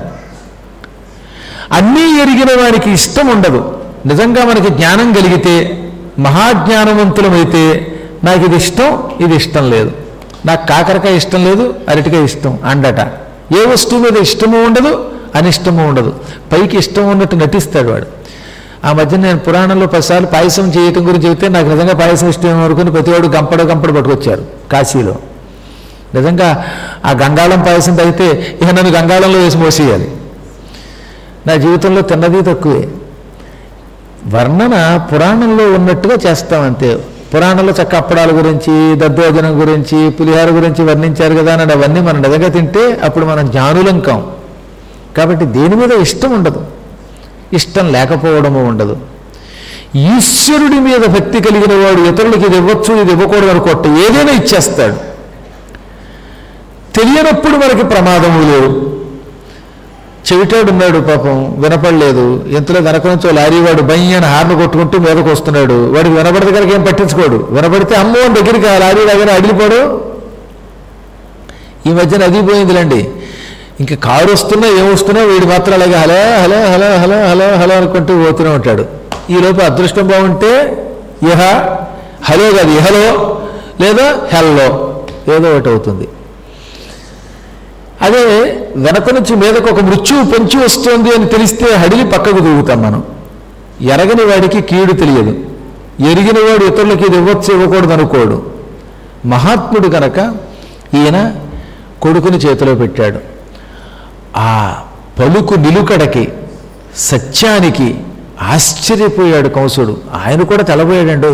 అన్నీ ఎరిగిన వాడికి ఇష్టం ఉండదు నిజంగా మనకి జ్ఞానం కలిగితే మహాజ్ఞానవంతులమైతే నాకు ఇది ఇష్టం ఇది ఇష్టం లేదు నాకు కాకరకాయ ఇష్టం లేదు అరటికాయ ఇష్టం అండట ఏ వస్తువు మీద ఇష్టము ఉండదు అనిష్టము ఉండదు పైకి ఇష్టం ఉన్నట్టు నటిస్తాడు వాడు ఆ మధ్య నేను పురాణంలో పదిసార్లు పాయసం చేయటం గురించి చెబితే నాకు నిజంగా పాయసం ఇష్టం అనుకుని ప్రతివాడు గంపడ గంపడ పట్టుకొచ్చారు కాశీలో నిజంగా ఆ గంగాళం పాయసం తాగితే ఇక నన్ను గంగాళంలో వేసి మోసేయాలి నా జీవితంలో తిన్నది తక్కువే వర్ణన పురాణంలో ఉన్నట్టుగా చేస్తాం అంతే పురాణంలో చక్క అప్పడాల గురించి దద్దోజనం గురించి పులిహార గురించి వర్ణించారు కదా అని అవన్నీ మనం నిజంగా తింటే అప్పుడు మనం జ్ఞానులం కాం కాబట్టి దేని మీద ఇష్టం ఉండదు ఇష్టం లేకపోవడము ఉండదు ఈశ్వరుడి మీద భక్తి కలిగిన వాడు ఇతరులకి ఇది ఇవ్వచ్చు ఇది ఇవ్వకూడదు అనుకోట ఏదైనా ఇచ్చేస్తాడు తెలియనప్పుడు మనకి ప్రమాదము లేవు చెవిటాడు ఉన్నాడు పాపం వినపడలేదు ఇంతలో వెనక నుంచి ఓ లారీ వాడు బయ్యని హార్న్ కొట్టుకుంటూ మీదకు వస్తున్నాడు వాడికి వినపడితే కనుక ఏం పట్టించుకోడు వినపడితే అమ్మో అని దగ్గరికి ఆ లారీ దగ్గర అడిగిపోడు ఈ మధ్యన అది పోయిందిలేండి ఇంకా కారు వస్తున్నా ఏం వస్తున్నా వీడు మాత్రం అలాగే hello hello hello hello hello hello అనుకుంటూ పోతూనే ఉంటాడు ఈలోపు అదృష్టం బాగుంటే ఇహ హలో కాదు ఇహలో లేదా హెల్లో ఏదో ఒకటి అవుతుంది అదే వెనక నుంచి మీదకు ఒక మృత్యువు పొంచి వస్తుంది అని తెలిస్తే హడిలి పక్కకు దూగుతాం మనం ఎరగని వాడికి కీడు తెలియదు ఎరిగిన వాడు ఇతరులకి ఇది ఇవ్వచ్చు ఇవ్వకూడదు అనుకోడు మహాత్ముడు కనుక ఈయన కొడుకుని చేతిలో పెట్టాడు ఆ పలుకు నిలుకడకి సత్యానికి ఆశ్చర్యపోయాడు కంసుడు ఆయన కూడా తెలబోయాడండి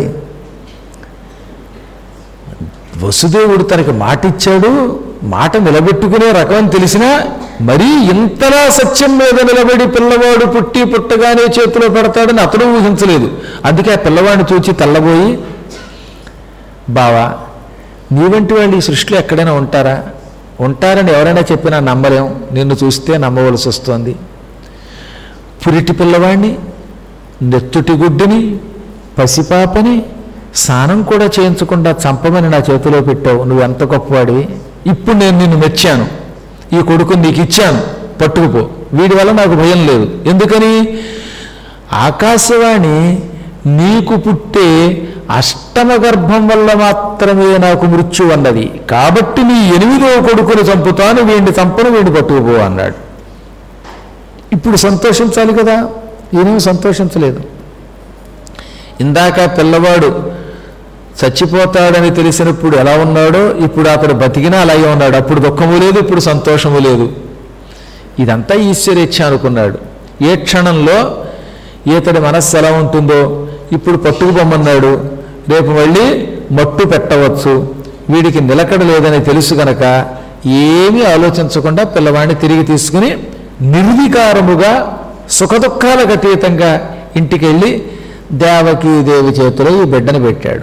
వసుదేవుడు తనకి మాట ఇచ్చాడు మాట నిలబెట్టుకునే రకం తెలిసినా మరీ ఇంతలా సత్యం మీద నిలబడి పిల్లవాడు పుట్టి పుట్టగానే చేతిలో పెడతాడని అతడు ఊహించలేదు అందుకే ఆ పిల్లవాడిని చూచి తెల్లబోయి బావా నీ వంటి వాళ్ళు ఈ సృష్టిలో ఎక్కడైనా ఉంటారా ఉంటారని ఎవరైనా చెప్పినా నమ్మలేం నిన్ను చూస్తే నమ్మవలసి వస్తోంది పురిటి పిల్లవాడిని నెత్తుటి గుడ్డుని పసిపాపని స్నానం కూడా చేయించకుండా చంపమని నా చేతిలో పెట్టావు నువ్వు ఎంత గొప్పవాడివి ఇప్పుడు నేను నిన్ను మెచ్చాను ఈ కొడుకుని నీకు ఇచ్చాను పట్టుకుపో వీడి వల్ల నాకు భయం లేదు ఎందుకని ఆకాశవాణి నీకు పుట్టే అష్టమ గర్భం వల్ల మాత్రమే నాకు మృత్యు అన్నది కాబట్టి నీ ఎనిమిదో కొడుకుని చంపుతాను వీడిని చంపను వీడిని పట్టుకుపో అన్నాడు ఇప్పుడు సంతోషించాలి కదా ఈయనేం సంతోషించలేదు ఇందాక పిల్లవాడు చచ్చిపోతాడని తెలిసినప్పుడు ఎలా ఉన్నాడో ఇప్పుడు అతడు బతికినా అలాగే ఉన్నాడు అప్పుడు దుఃఖము లేదు ఇప్పుడు సంతోషము లేదు ఇదంతా ఈశ్వరేచ్ఛ అనుకున్నాడు ఏ క్షణంలో ఈతడి మనస్సు ఎలా ఉంటుందో ఇప్పుడు పట్టుకుపోమన్నాడు రేపు మళ్ళీ మట్టు పెట్టవచ్చు వీడికి నిలకడ లేదని తెలుసు గనక ఏమీ ఆలోచించకుండా పిల్లవాడిని తిరిగి తీసుకుని నిర్వికారముగా సుఖదుఖాలకు అతీతంగా ఇంటికి వెళ్ళి దేవకి దేవి చేతిలో ఈ బిడ్డను పెట్టాడు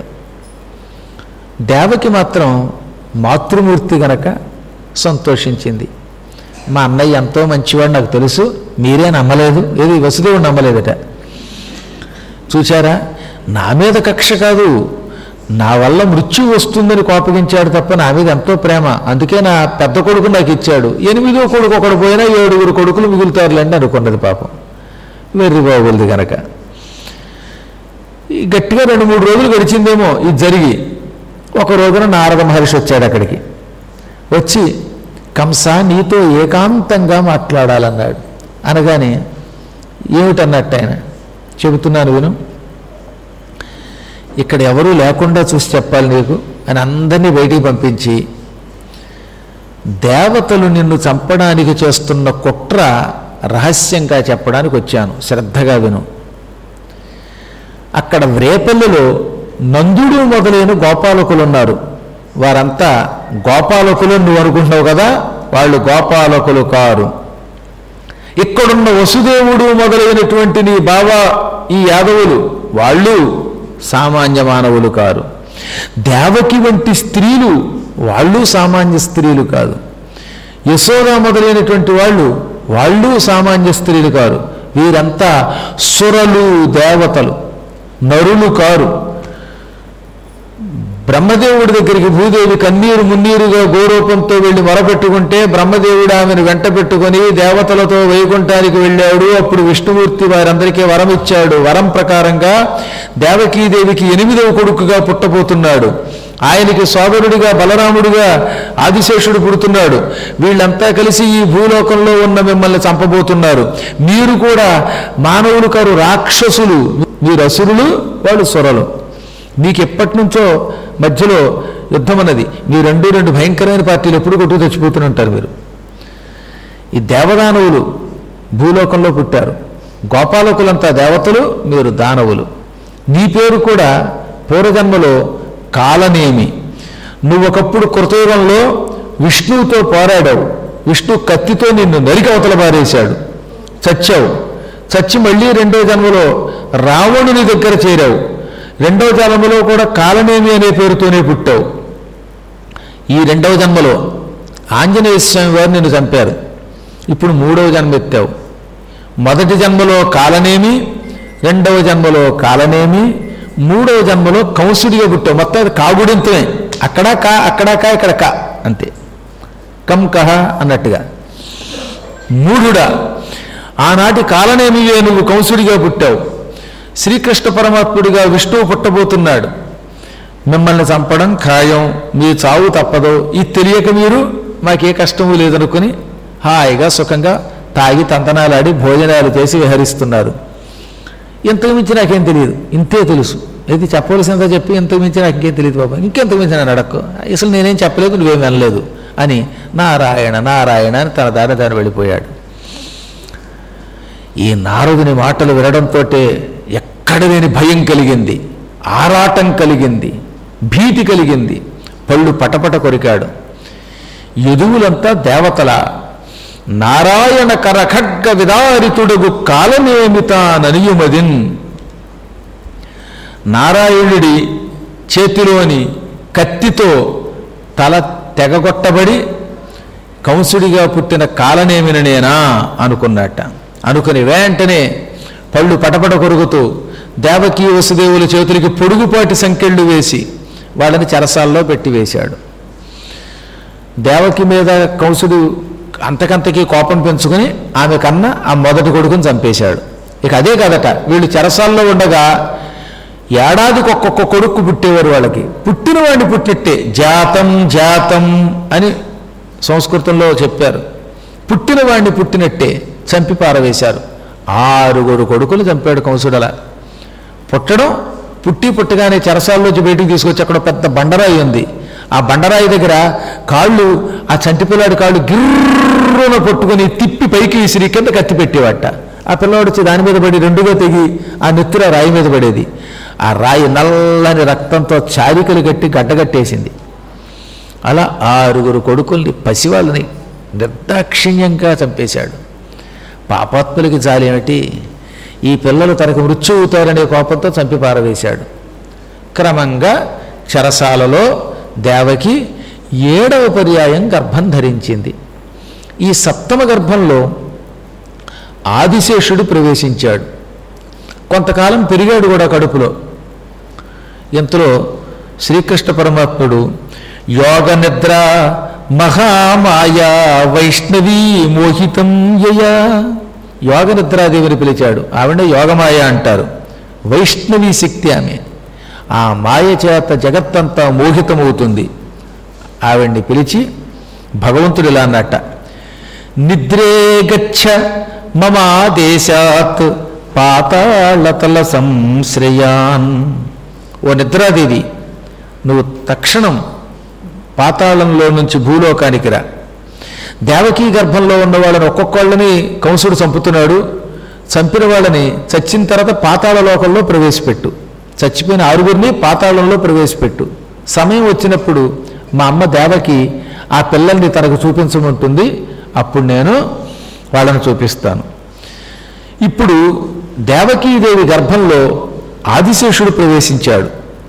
దేవకి మాత్రం మాతృమూర్తి గనక సంతోషించింది మా అన్నయ్య ఎంతో మంచివాడు నాకు తెలుసు మీరే నమ్మలేదు ఏది వసుదేవుడు నమ్మలేదట చూచారా నా మీద కక్ష కాదు నా వల్ల మృత్యు వస్తుందని కోపగించాడు తప్ప నా మీద ఎంతో ప్రేమ అందుకే నా పెద్ద కొడుకు నాకు ఇచ్చాడు ఎనిమిదో కొడుకు ఒకడు పోయినా ఏడుగురు కొడుకులు మిగులుతారులేండి అనుకున్నది పాపం వెర్రి బాగుంది గనక ఈ గట్టిగా రెండు మూడు రోజులు గడిచిందేమో ఇది జరిగి ఒక రోజున నారద మహర్షి వచ్చాడు అక్కడికి వచ్చి కంస నీతో ఏకాంతంగా మాట్లాడాలన్నాడు అనగానే ఏమిటన్నట్టు ఆయన చెబుతున్నాను విను ఇక్కడ ఎవరూ లేకుండా చూసి చెప్పాలి నీకు అని అందరినీ బయటికి పంపించి దేవతలు నిన్ను చంపడానికి చేస్తున్న కుట్ర రహస్యంగా చెప్పడానికి వచ్చాను శ్రద్ధగా విను అక్కడ వ్రేపల్లిలో నందుడు మొదలైన గోపాలకులు ఉన్నారు వారంతా గోపాలకులు నువ్వు అనుకుంటున్నావు కదా వాళ్ళు గోపాలకులు కారు ఇక్కడున్న వసుదేవుడు మొదలైనటువంటి నీ బావ ఈ యాదవులు వాళ్ళు సామాన్య మానవులు కారు దేవకి వంటి స్త్రీలు వాళ్ళు సామాన్య స్త్రీలు కాదు యశోద మొదలైనటువంటి వాళ్ళు వాళ్ళు సామాన్య స్త్రీలు కారు వీరంతా సురలు దేవతలు నరులు కారు బ్రహ్మదేవుడి దగ్గరికి భూదేవి కన్నీరు మున్నీరుగా గౌరూపంతో వెళ్ళి మొరపెట్టుకుంటే బ్రహ్మదేవుడు ఆమెను వెంట పెట్టుకొని దేవతలతో వైకుంఠానికి వెళ్ళాడు అప్పుడు విష్ణుమూర్తి వారందరికీ వరం ఇచ్చాడు వరం ప్రకారంగా దేవకీదేవికి ఎనిమిదవ కొడుకుగా పుట్టబోతున్నాడు ఆయనకి సోదరుడిగా బలరాముడిగా ఆదిశేషుడు పుడుతున్నాడు వీళ్ళంతా కలిసి ఈ భూలోకంలో ఉన్న మిమ్మల్ని చంపబోతున్నారు మీరు కూడా మానవులు కారు రాక్షసులు మీరు అసురులు వాళ్ళు సురలు మీకు ఎప్పటి నుంచో మధ్యలో యుద్ధం అన్నది మీ రెండు రెండు భయంకరమైన పార్టీలు ఎప్పుడు కొట్టుకు తెచ్చిపోతూనే ఉంటారు మీరు ఈ దేవదానవులు భూలోకంలో పుట్టారు గోపాలకులంతా దేవతలు మీరు దానవులు నీ పేరు కూడా పూర్వజన్మలో కాలనేమి నువ్వు ఒకప్పుడు కృతయుగంలో విష్ణువుతో పోరాడావు విష్ణు కత్తితో నిన్ను నరికి అవతల పారేశాడు చచ్చావు చచ్చి మళ్ళీ రెండో జన్మలో రావణుని దగ్గర చేరావు రెండవ జన్మలో కూడా కాలనేమి అనే పేరుతోనే పుట్టావు ఈ రెండవ జన్మలో ఆంజనేయ స్వామి వారు నిన్ను చంపారు ఇప్పుడు మూడవ జన్మ ఎత్తావు మొదటి జన్మలో కాలనేమి రెండవ జన్మలో కాలనేమి మూడవ జన్మలో కంసుడిగా పుట్టావు మొత్తం అది కాగుడింతమే అక్కడ కా అక్కడ కా ఇక్కడ కా అంతే కం కహ అన్నట్టుగా మూఢుడా ఆనాటి కాలనేమియే నువ్వు కంసుడిగా పుట్టావు శ్రీకృష్ణ పరమాత్ముడిగా విష్ణువు పుట్టబోతున్నాడు మిమ్మల్ని చంపడం ఖాయం మీ చావు తప్పదు ఇది తెలియక మీరు మాకే కష్టము లేదనుకుని హాయిగా సుఖంగా తాగి తంతనాలాడి భోజనాలు చేసి విహరిస్తున్నారు ఇంతకు మించి నాకేం తెలియదు ఇంతే తెలుసు ఇది చెప్పవలసిందో చెప్పి ఇంతకు మించి నాకు ఇంకేం తెలియదు బాబా ఇంకెంతకు మించి నేను అడక్కు అసలు నేనేం చెప్పలేదు నువ్వేం వినలేదు అని నారాయణ నారాయణ అని తన దారి దారి వెళ్ళిపోయాడు ఈ నారదుని మాటలు వినడంతో ఎక్కడ లేని భయం కలిగింది ఆరాటం కలిగింది భీతి కలిగింది పళ్ళు పటపట కొరికాడు యదువులంతా దేవతల నారాయణ కరఖడ్గ విదారితుడుగు కాలమేమితాననియుమదిన్ నారాయణుడి చేతిలోని కత్తితో తల తెగగొట్టబడి కంసుడిగా పుట్టిన కాలనేమిననేనా అనుకున్నట్ట అనుకుని వెంటనే పళ్ళు పటపట కొరుకుతూ దేవకీ వసుదేవుల చేతులకి పొడుగుపాటి సంకెళ్ళు వేసి వాళ్ళని చెరసాల్లో పెట్టి వేశాడు దేవకి మీద కంసుడు అంతకంతకీ కోపం పెంచుకుని ఆమె కన్నా ఆ మొదటి కొడుకుని చంపేశాడు ఇక అదే కదట వీళ్ళు చెరసాల్లో ఉండగా ఏడాదికి ఒక్కొక్క కొడుకు పుట్టేవారు వాళ్ళకి పుట్టిన వాడిని పుట్టినట్టే జాతం జాతం అని సంస్కృతంలో చెప్పారు పుట్టిన వాడిని పుట్టినట్టే చంపి పారవేశారు ఆరుగురు కొడుకులు చంపాడు కంసుడలా పుట్టడం పుట్టి పుట్టగానే చెరసాల్లోంచి బయటికి తీసుకొచ్చి అక్కడ పెద్ద బండరాయి ఉంది ఆ బండరాయి దగ్గర కాళ్ళు ఆ చంటి పిల్లాడి కాళ్ళు గిర్రున పట్టుకొని తిప్పి పైకి విసిరి కింద కత్తి పెట్టేవాట ఆ పిల్లవాడు వచ్చి దాని మీద పడి రెండుగా తెగి ఆ నెత్తుర రాయి మీద పడేది ఆ రాయి నల్లని రక్తంతో చారికలు కట్టి గడ్డగట్టేసింది అలా ఆరుగురు కొడుకుల్ని పసివాళ్ళని నిర్దాక్షిణ్యంగా చంపేశాడు పాపాత్ములకి జాలి ఏమిటి ఈ పిల్లలు తనకు మృత్యు అవుతారనే కోపంతో చంపి పారవేశాడు క్రమంగా చెరసాలలో దేవకి ఏడవ పర్యాయం గర్భం ధరించింది ఈ సప్తమ గర్భంలో ఆదిశేషుడు ప్రవేశించాడు కొంతకాలం పెరిగాడు కూడా కడుపులో ఇంతలో శ్రీకృష్ణ పరమాత్ముడు యోగ నిద్ర మహామాయా వైష్ణవీ మోహితం యయా యోగ నిద్రాదేవిని పిలిచాడు ఆవిడ యోగమాయ అంటారు వైష్ణవీ శక్తి ఆమె ఆ మాయ చేత జగత్తంతా మోహితమవుతుంది ఆవిడ్ని పిలిచి భగవంతుడు ఇలా అన్నట్ట నిద్రే గచ్చ మమాదేశాత్ పాతాళతల సంశ్రయాన్ ఓ నిద్రాదేవి నువ్వు తక్షణం పాతాళంలో నుంచి భూలోకానికి రా దేవకీ గర్భంలో ఉన్న వాళ్ళని ఒక్కొక్కళ్ళని కంసుడు చంపుతున్నాడు చంపిన వాళ్ళని చచ్చిన తర్వాత పాతాళ లోకంలో ప్రవేశపెట్టు చచ్చిపోయిన ఆరుగురిని పాతాళంలో ప్రవేశపెట్టు సమయం వచ్చినప్పుడు మా అమ్మ దేవకి ఆ పిల్లల్ని తనకు చూపించమంటుంది అప్పుడు నేను వాళ్ళని చూపిస్తాను ఇప్పుడు దేవకీదేవి గర్భంలో ఆదిశేషుడు ప్రవేశించాడు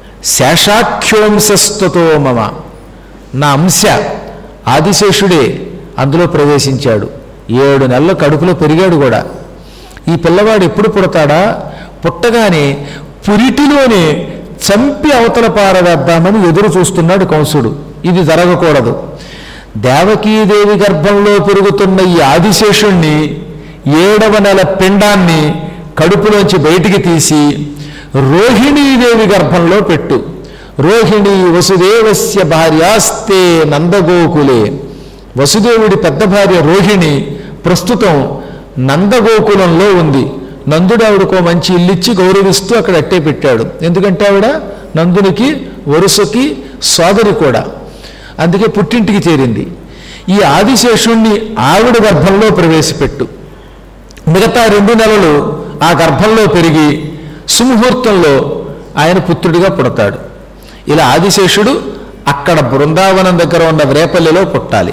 శేషాఖ్యోంశస్తతో మమ నా అంశ ఆదిశేషుడే అందులో ప్రవేశించాడు ఏడు నెలల కడుపులో పెరిగాడు కూడా ఈ పిల్లవాడు ఎప్పుడు పుడతాడా పుట్టగానే పురిటిలోనే చంపి అవతల పారవేద్దామని ఎదురు చూస్తున్నాడు కంసుడు ఇది జరగకూడదు దేవకీదేవి గర్భంలో పెరుగుతున్న ఈ ఆదిశేషుణ్ణి ఏడవ నెల పిండాన్ని కడుపులోంచి బయటికి తీసి రోహిణీదేవి గర్భంలో పెట్టు రోహిణి వసుదేవస్య భార్యాస్తే నందగోకులే వసుదేవుడి పెద్ద భార్య రోహిణి ప్రస్తుతం నందగోకులంలో ఉంది నందుడు ఆవిడకో మంచి ఇల్లిచ్చి గౌరవిస్తూ అక్కడ అట్టే పెట్టాడు ఎందుకంటే ఆవిడ నందునికి వరుసకి సోదరి కూడా అందుకే పుట్టింటికి చేరింది ఈ ఆదిశేషుణ్ణి ఆవిడ గర్భంలో ప్రవేశపెట్టు మిగతా రెండు నెలలు ఆ గర్భంలో పెరిగి సుముహూర్తంలో ఆయన పుత్రుడిగా పుడతాడు ఇలా ఆదిశేషుడు అక్కడ బృందావనం దగ్గర ఉన్న రేపల్లిలో పుట్టాలి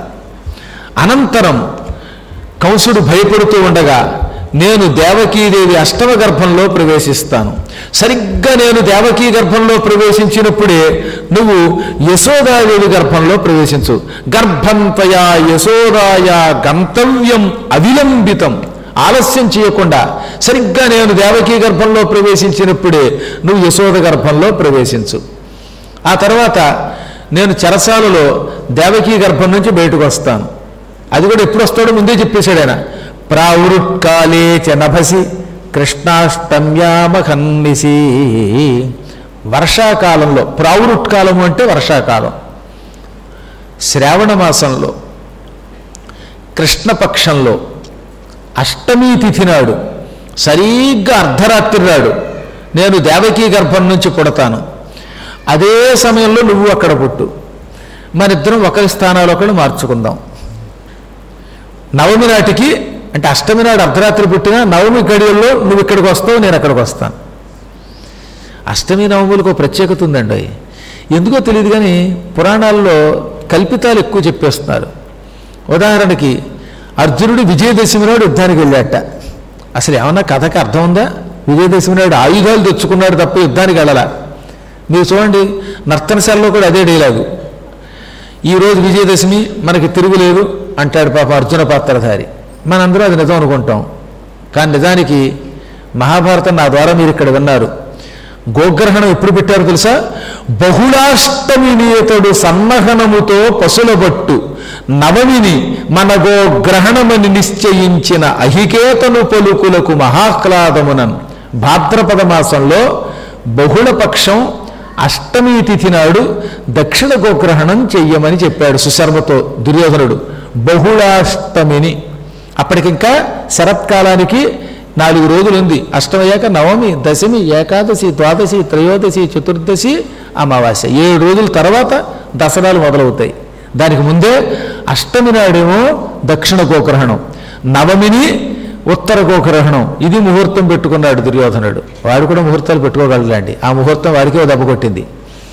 అనంతరం కంసుడు భయపడుతూ ఉండగా నేను దేవకీదేవి అష్టమ గర్భంలో ప్రవేశిస్తాను సరిగ్గా నేను దేవకీ గర్భంలో ప్రవేశించినప్పుడే నువ్వు యశోదాదేవి గర్భంలో ప్రవేశించు గర్భంతయా యశోదాయా గంతవ్యం అవిలంబితం ఆలస్యం చేయకుండా సరిగ్గా నేను దేవకీ గర్భంలో ప్రవేశించినప్పుడే నువ్వు యశోద గర్భంలో ప్రవేశించు ఆ తర్వాత నేను చెరసాలలో దేవకీ గర్భం నుంచి బయటకు వస్తాను అది కూడా ఎప్పుడు వస్తాడో ముందే చెప్పేశాడు ఆయన ప్రావృత్కాలే చ నభసి కృష్ణాష్టమ్యామహన్నిసి వర్షాకాలంలో ప్రావృత్కాలం అంటే వర్షాకాలం శ్రావణ మాసంలో కృష్ణపక్షంలో అష్టమీ తిథి నాడు సరిగ్గా అర్ధరాత్రి నాడు నేను దేవకీ గర్భం నుంచి పుడతాను అదే సమయంలో నువ్వు అక్కడ పుట్టు మనిద్దరం ఒకరి స్థానాలు ఒకళ్ళు మార్చుకుందాం నవమి నాటికి అంటే అష్టమి నాడు అర్ధరాత్రి పుట్టిన నవమి గడియల్లో నువ్వు ఇక్కడికి వస్తావు నేను అక్కడికి వస్తాను అష్టమి నవములకు ఒక ప్రత్యేకత ఉందండి ఎందుకో తెలియదు కానీ పురాణాల్లో కల్పితాలు ఎక్కువ చెప్పేస్తున్నారు ఉదాహరణకి అర్జునుడు విజయదశమి నాడు యుద్ధానికి వెళ్ళాట అసలు ఏమన్నా కథకి అర్థం ఉందా విజయదశమి నాడు ఆయుధాలు తెచ్చుకున్నాడు తప్ప యుద్ధానికి వెళ్ళాల మీరు చూడండి నర్తనశాలలో కూడా అదే డైలాగు ఈరోజు విజయదశమి మనకి తిరుగులేదు అంటాడు పాప అర్జున పాత్రధారి మనందరూ అది నిజం అనుకుంటాం కానీ నిజానికి మహాభారతం నా ద్వారా మీరు ఇక్కడ విన్నారు గోగ్రహణం ఎప్పుడు పెట్టారో తెలుసా బహుళాష్టమి నియతుడు సన్నహనముతో పశులబట్టు నవమిని మన గోగ్రహణమని నిశ్చయించిన అహికేతను పలుకులకు మహాహ్లాదమునన్ భాద్రపద మాసంలో బహుళపక్షం అష్టమి తిథి నాడు దక్షిణ గోగ్రహణం చెయ్యమని చెప్పాడు సుశర్మతో దుర్యోధనుడు బహుళాష్టమిని అప్పటికింకా శరత్కాలానికి నాలుగు రోజులు ఉంది అష్టమయ్యాక నవమి దశమి ఏకాదశి ద్వాదశి త్రయోదశి చతుర్దశి అమావాస్య ఏడు రోజుల తర్వాత దసరాలు మొదలవుతాయి దానికి ముందే అష్టమి నాడేమో దక్షిణ గోగ్రహణం నవమిని ఉత్తర గోగ్రహణం ఇది ముహూర్తం పెట్టుకున్నాడు దుర్యోధనుడు వాడు కూడా ముహూర్తాలు పెట్టుకోగలడండి ఆ ముహూర్తం వాడికే ఓ దెబ్బ కొట్టింది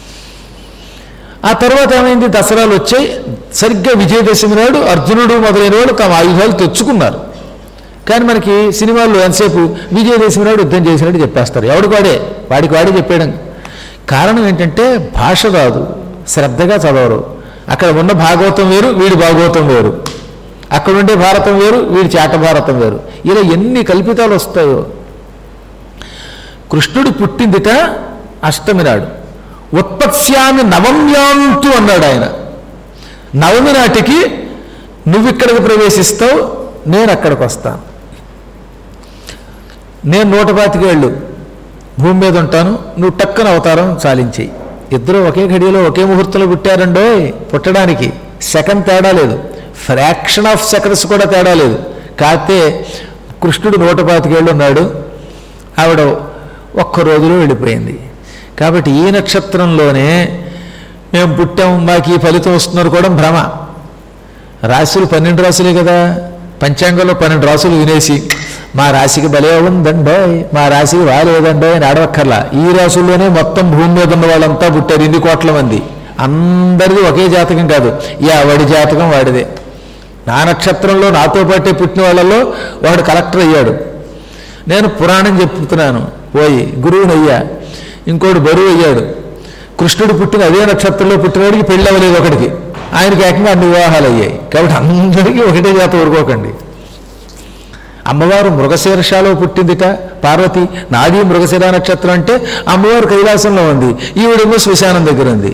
ఆ తర్వాత ఏమైంది దసరాలు వచ్చాయి సరిగ్గా విజయదశమి నాడు అర్జునుడు మొదలైన వాళ్ళు తమ ఆయుధాలు తెచ్చుకున్నారు కానీ మనకి సినిమాల్లో ఎంతసేపు విజయదశమి నాడు యుద్ధం చేసినట్టు చెప్పేస్తారు ఎవడికి వాడే వాడికి వాడే చెప్పేయడం కారణం ఏంటంటే భాష రాదు శ్రద్ధగా చదవరు అక్కడ ఉన్న భాగవతం వేరు వీడి భాగవతం వేరు అక్కడ ఉండే భారతం వేరు వీడి చేట భారతం వేరు ఇలా ఎన్ని కల్పితాలు వస్తాయో కృష్ణుడు పుట్టిందిట అష్టమి నాడు ఉత్పత్స్యామి నవమ్యాంతు అన్నాడు ఆయన నవమి నాటికి నువ్వు ఇక్కడికి ప్రవేశిస్తావు నేను అక్కడికి వస్తాను నేను నూట పాతికేళ్ళు భూమి మీద ఉంటాను నువ్వు టక్కన అవతారం చాలించేయి ఇద్దరు ఒకే ఘడియలో ఒకే ముహూర్తంలో పుట్టారండో పుట్టడానికి సెకండ్ తేడా లేదు ఫ్రాక్షన్ ఆఫ్ సెకండ్స్ కూడా తేడా లేదు కాకపోతే కృష్ణుడు నూట పాతికేళ్ళు ఉన్నాడు ఆవిడ ఒక్క రోజులో వెళ్ళిపోయింది కాబట్టి ఈ నక్షత్రంలోనే మేము పుట్టాం మాకు ఈ ఫలితం వస్తున్నారు కూడా భ్రమ రాశులు పన్నెండు రాశులే కదా పంచాంగంలో పన్నెండు రాశులు వినేసి మా రాశికి బలే ఉందండో మా రాశికి బాగాలేదండో అని ఆడవక్కర్లా ఈ రాశుల్లోనే మొత్తం భూమి మీద ఉన్న వాళ్ళంతా పుట్టారు ఇన్ని కోట్ల మంది అందరిది ఒకే జాతకం కాదు ఎవడి జాతకం వాడిదే నా నక్షత్రంలో నాతో పాటే పుట్టిన వాళ్ళలో వాడు కలెక్టర్ అయ్యాడు నేను పురాణం చెప్తున్నాను పోయి గురువునయ్యా ఇంకోటి బరువు అయ్యాడు కృష్ణుడు పుట్టిన అదే నక్షత్రంలో పుట్టినవాడికి పెళ్ళి అవ్వలేదు ఒకడికి ఆయనకి ఏకంగా అన్ని వివాహాలు అయ్యాయి కాబట్టి అందరికీ ఒకటే జాత ఊరుకోకండి అమ్మవారు మృగశీర్షాలో పుట్టిందిట పార్వతి నాది మృగశిర నక్షత్రం అంటే అమ్మవారు కైలాసంలో ఉంది ఈవిడేమో శ్మశానం దగ్గర ఉంది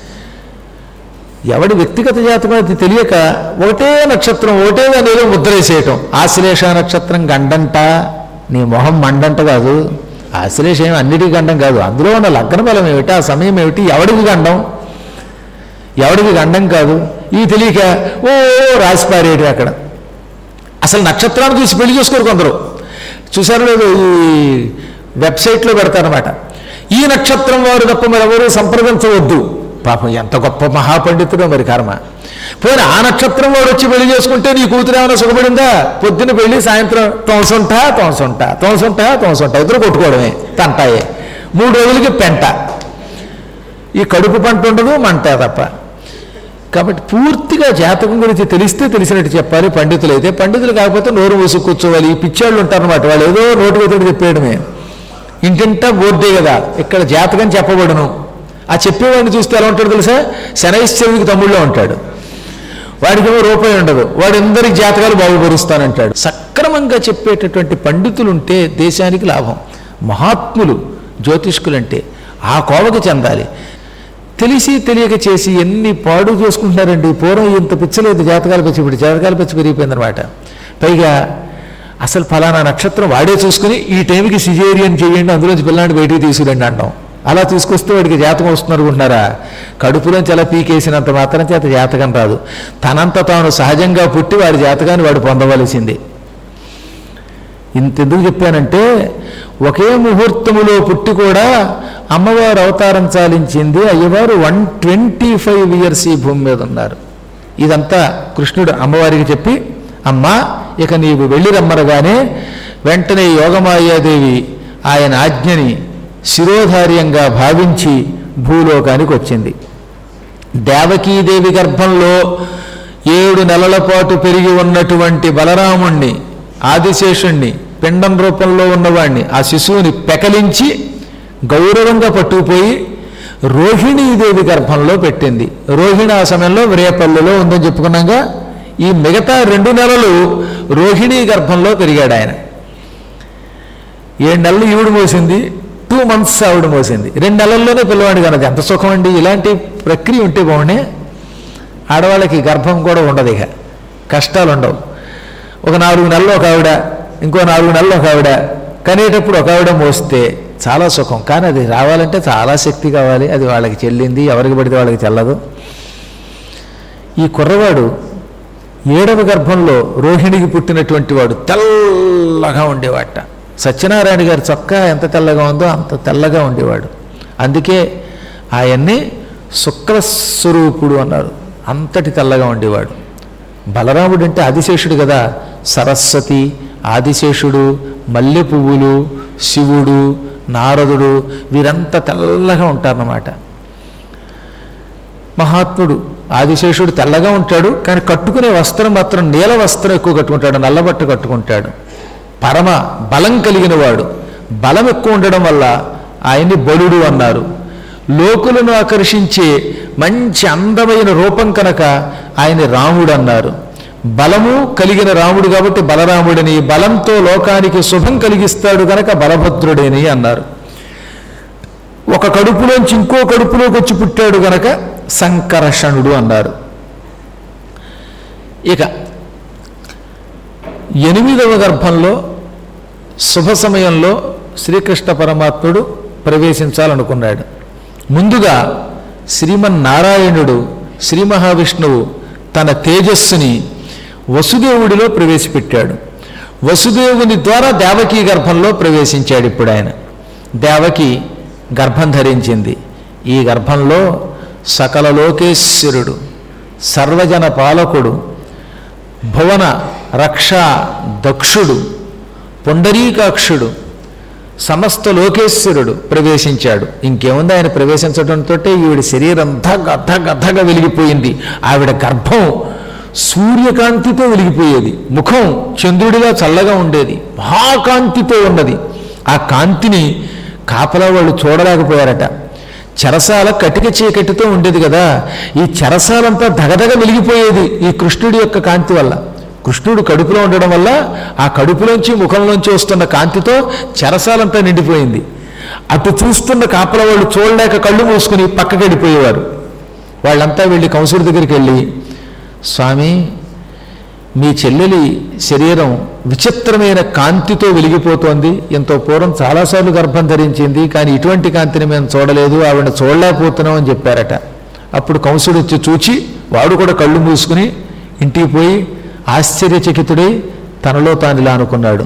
ఎవడి వ్యక్తిగత జాతకం అది తెలియక ఒకటే నక్షత్రం ఒకటే దానిలో ముద్రేసేయటం ఆశ్లేష నక్షత్రం గండంట నీ మొహం మండంట కాదు ఆశ్లేష ఏమి అన్నిటికీ గండం కాదు అందులో ఉన్న లగ్న బలం ఏమిటి ఆ సమయం ఏమిటి ఎవడికి గండం ఎవడికి గండం కాదు ఈ తెలియక ఓ రాసి పారేయటం అక్కడ అసలు నక్షత్రాన్ని చూసి పెళ్లి చేసుకోరు కొందరు చూసారు లేదు ఈ వెబ్సైట్లో పెడతారనమాట ఈ నక్షత్రం వారు తప్ప మరెవరూ సంప్రదించవద్దు పాపం ఎంత గొప్ప మహాపండితుడో మరి కర్మ పోయిన ఆ నక్షత్రం వాడు వచ్చి పెళ్లి చేసుకుంటే నీ కూతురు ఏమైనా సుఖపడిందా పొద్దున్న పెళ్లి సాయంత్రం తోసంటా తోసంటా తోసంటా తోసంటా ఇద్దరు కొట్టుకోవడమే తంటాయే మూడు రోజులకి పెంట ఈ కడుపు పంట ఉండదు మంట తప్ప కాబట్టి పూర్తిగా జాతకం గురించి తెలిస్తే తెలిసినట్టు చెప్పాలి పండితులు అయితే పండితులు కాకపోతే నోరు మూసి కూర్చోవాలి ఈ పిచ్చాళ్ళు ఉంటారన్నమాట వాళ్ళు ఏదో నోటు వెతుడు చెప్పేయడమే ఇంటింటా బోర్డే కదా ఇక్కడ జాతకం చెప్పబడును ఆ చెప్పేవాడిని చూస్తే ఎలా ఉంటాడు తెలుసా శనైశ్వరుడికి తమ్ముళ్ళో ఉంటాడు వాడికేమో రూపాయి ఉండదు వాడు అందరికి జాతకాలు బాగుపరుస్తానంటాడు సక్రమంగా చెప్పేటటువంటి పండితులు ఉంటే దేశానికి లాభం మహాత్ములు జ్యోతిష్కులంటే ఆ కోవకి చెందాలి తెలిసి తెలియక చేసి ఎన్ని పాడు చేసుకుంటున్నారండి పూర్వం ఇంత పిచ్చలేదు జాతకాలు పిచ్చి ఇప్పుడు జాతకాలు పిచ్చి పెరిగిపోయిందనమాట పైగా అసలు ఫలానా నక్షత్రం వాడే చూసుకుని ఈ టైంకి సిజేరియన్ చేయండి అందులోంచి పిల్లాడిని బయటికి తీసుకురండి అంటాం అలా తీసుకొస్తే వాడికి జాతకం వస్తున్నారు అనుకుంటున్నారా కడుపులోంచి అలా పీకేసినంత మాత్రం చేత జాతకం రాదు తనంత తాను సహజంగా పుట్టి వాడి జాతకాన్ని వాడు పొందవలసిందే ఇంతెందుకు చెప్పానంటే ఒకే ముహూర్తములో పుట్టి కూడా అమ్మవారు అవతారం చాలించింది అయ్యవారు వన్ ట్వంటీ ఫైవ్ ఇయర్స్ ఈ భూమి మీద ఉన్నారు ఇదంతా కృష్ణుడు అమ్మవారికి చెప్పి అమ్మా ఇక నీవు వెళ్ళి రమ్మనగానే వెంటనే యోగమాయాదేవి ఆయన ఆజ్ఞని శిరోధార్యంగా భావించి భూలోకానికి వచ్చింది దేవకీదేవి గర్భంలో ఏడు నెలల పాటు పెరిగి ఉన్నటువంటి బలరాముణ్ణి ఆదిశేషుణ్ణి పిండం రూపంలో ఉన్నవాణ్ణి ఆ శిశువుని పెకలించి గౌరవంగా పట్టుకుపోయి రోహిణీదేవి గర్భంలో పెట్టింది రోహిణి ఆ సమయంలో రేపల్లిలో ఉందని చెప్పుకున్నాగా ఈ మిగతా రెండు నెలలు రోహిణీ గర్భంలో పెరిగాడు ఆయన ఏడు నెలలు ఈవిడ మోసింది టూ మంత్స్ ఆవిడ మోసింది రెండు నెలల్లోనే పిల్లవాడి కనది ఎంత సుఖం అండి ఇలాంటి ప్రక్రియ ఉంటే బాగుండే ఆడవాళ్ళకి గర్భం కూడా ఉండదు ఇక కష్టాలు ఉండవు ఒక నాలుగు నెలలు ఒక ఆవిడ ఇంకో నాలుగు నెలలు ఒక ఆవిడ కనేటప్పుడు ఒక ఆవిడ మోస్తే చాలా సుఖం కానీ అది రావాలంటే చాలా శక్తి కావాలి అది వాళ్ళకి చెల్లింది ఎవరికి పడితే వాళ్ళకి చెల్లదు ఈ కుర్రవాడు ఏడవ గర్భంలో రోహిణికి పుట్టినటువంటి వాడు తెల్లగా ఉండేవాట సత్యనారాయణ గారి చొక్కా ఎంత తెల్లగా ఉందో అంత తెల్లగా ఉండేవాడు అందుకే ఆయన్ని శుక్రస్వరూపుడు అన్నారు అంతటి తెల్లగా ఉండేవాడు బలరాముడు అంటే ఆదిశేషుడు కదా సరస్వతి ఆదిశేషుడు మల్లె పువ్వులు శివుడు నారదుడు వీరంతా తెల్లగా ఉంటారన్నమాట మహాత్ముడు ఆదిశేషుడు తెల్లగా ఉంటాడు కానీ కట్టుకునే వస్త్రం మాత్రం నీల వస్త్రం ఎక్కువ కట్టుకుంటాడు నల్లబట్ట కట్టుకుంటాడు పరమ బలం కలిగిన వాడు బలం ఎక్కువ ఉండడం వల్ల ఆయన్ని బలుడు అన్నారు లోకులను ఆకర్షించే మంచి అందమైన రూపం కనుక ఆయన రాముడు అన్నారు బలము కలిగిన రాముడు కాబట్టి బలరాముడని బలంతో లోకానికి శుభం కలిగిస్తాడు కనుక బలభద్రుడని అన్నారు ఒక కడుపులోంచి ఇంకో కడుపులోకి వచ్చి పుట్టాడు గనక సంకర్షణుడు అన్నారు ఇక ఎనిమిదవ గర్భంలో శుభ సమయంలో శ్రీకృష్ణ పరమాత్ముడు ప్రవేశించాలనుకున్నాడు ముందుగా శ్రీమన్నారాయణుడు శ్రీ మహావిష్ణువు తన తేజస్సుని వసుదేవుడిలో ప్రవేశపెట్టాడు వసుదేవుని ద్వారా దేవకీ గర్భంలో ప్రవేశించాడు ఇప్పుడు ఆయన దేవకి గర్భం ధరించింది ఈ గర్భంలో సకల లోకేశ్వరుడు సర్వజన పాలకుడు భువన రక్ష దక్షుడు పుండరీకాక్షుడు సమస్త లోకేశ్వరుడు ప్రవేశించాడు ఇంకేముంది ఆయన ప్రవేశించడంతో ఈవిడ శరీరం ధగ ధగ ధగ వెలిగిపోయింది ఆవిడ గర్భం సూర్యకాంతితో వెలిగిపోయేది ముఖం చంద్రుడిగా చల్లగా ఉండేది మహాకాంతితో ఉన్నది ఆ కాంతిని కాపలా వాళ్ళు చూడలేకపోయారట చెరసాల కటిక చీకటితో ఉండేది కదా ఈ చెరసాలంతా దగదగ వెలిగిపోయేది ఈ కృష్ణుడి యొక్క కాంతి వల్ల కృష్ణుడు కడుపులో ఉండడం వల్ల ఆ కడుపులోంచి ముఖంలోంచి వస్తున్న కాంతితో చెరసాలంతా నిండిపోయింది అటు చూస్తున్న కాపల వాళ్ళు చూడలేక కళ్ళు మూసుకుని పక్కకి వెళ్ళిపోయేవారు వాళ్ళంతా వెళ్ళి కంసుడి దగ్గరికి వెళ్ళి స్వామి మీ చెల్లెలి శరీరం విచిత్రమైన కాంతితో వెలిగిపోతోంది ఎంతో పూర్వం చాలాసార్లు గర్భం ధరించింది కానీ ఇటువంటి కాంతిని మేము చూడలేదు ఆవిడ చూడలేకపోతున్నాం అని చెప్పారట అప్పుడు కంసుడు వచ్చి చూచి వాడు కూడా కళ్ళు మూసుకుని ఇంటికి పోయి ఆశ్చర్యచకితుడై తనలో తాను ఇలా అనుకున్నాడు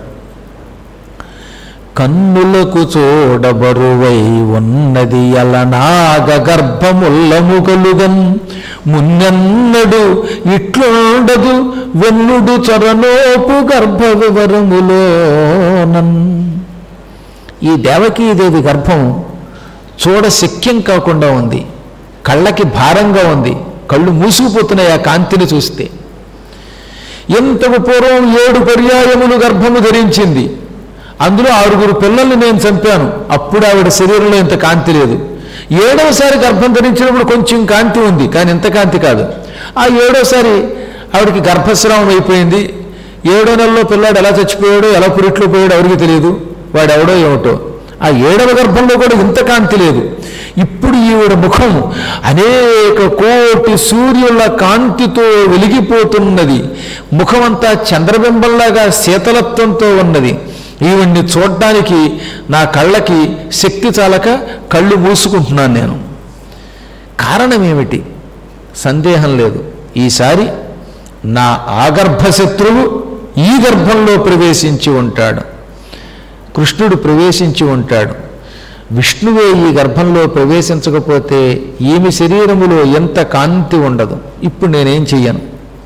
కన్నులకు చూడబరువై ఉన్నది అలనాగ గర్భముల్లముగలుగన్ మున్నెన్నడు ఇట్లుండదు వెన్నుడు చరణోపు గర్భ వివరములోనన్ ఈ దేవకీదేవి గర్భం చూడ శక్యం కాకుండా ఉంది కళ్ళకి భారంగా ఉంది కళ్ళు మూసుకుపోతున్నాయి ఆ కాంతిని చూస్తే ఎంతకు పూర్వం ఏడు పర్యాయములు గర్భము ధరించింది అందులో ఆరుగురు పిల్లల్ని నేను చంపాను అప్పుడు ఆవిడ శరీరంలో ఇంత కాంతి లేదు ఏడవసారి గర్భం ధరించినప్పుడు కొంచెం కాంతి ఉంది కానీ ఇంత కాంతి కాదు ఆ ఏడోసారి ఆవిడకి గర్భస్రావం అయిపోయింది ఏడో నెలలో పిల్లాడు ఎలా చచ్చిపోయాడో ఎలా పురిట్లో పోయాడో ఎవరికి తెలియదు వాడు ఎవడో ఏమిటో ఆ ఏడవ గర్భంలో కూడా ఇంత కాంతి లేదు ఇప్పుడు ఈవిడ ముఖం అనేక కోటి సూర్యుల కాంతితో వెలిగిపోతున్నది ముఖమంతా చంద్రబింబంలాగా శీతలత్వంతో ఉన్నది ఈవిడ్ని చూడ్డానికి నా కళ్ళకి శక్తి చాలక కళ్ళు మూసుకుంటున్నాను నేను కారణం ఏమిటి సందేహం లేదు ఈసారి నా ఆగర్భ శత్రువు ఈ గర్భంలో ప్రవేశించి ఉంటాడు కృష్ణుడు ప్రవేశించి ఉంటాడు విష్ణువే ఈ గర్భంలో ప్రవేశించకపోతే ఈమె శరీరములో ఎంత కాంతి ఉండదు ఇప్పుడు నేనేం చెయ్యను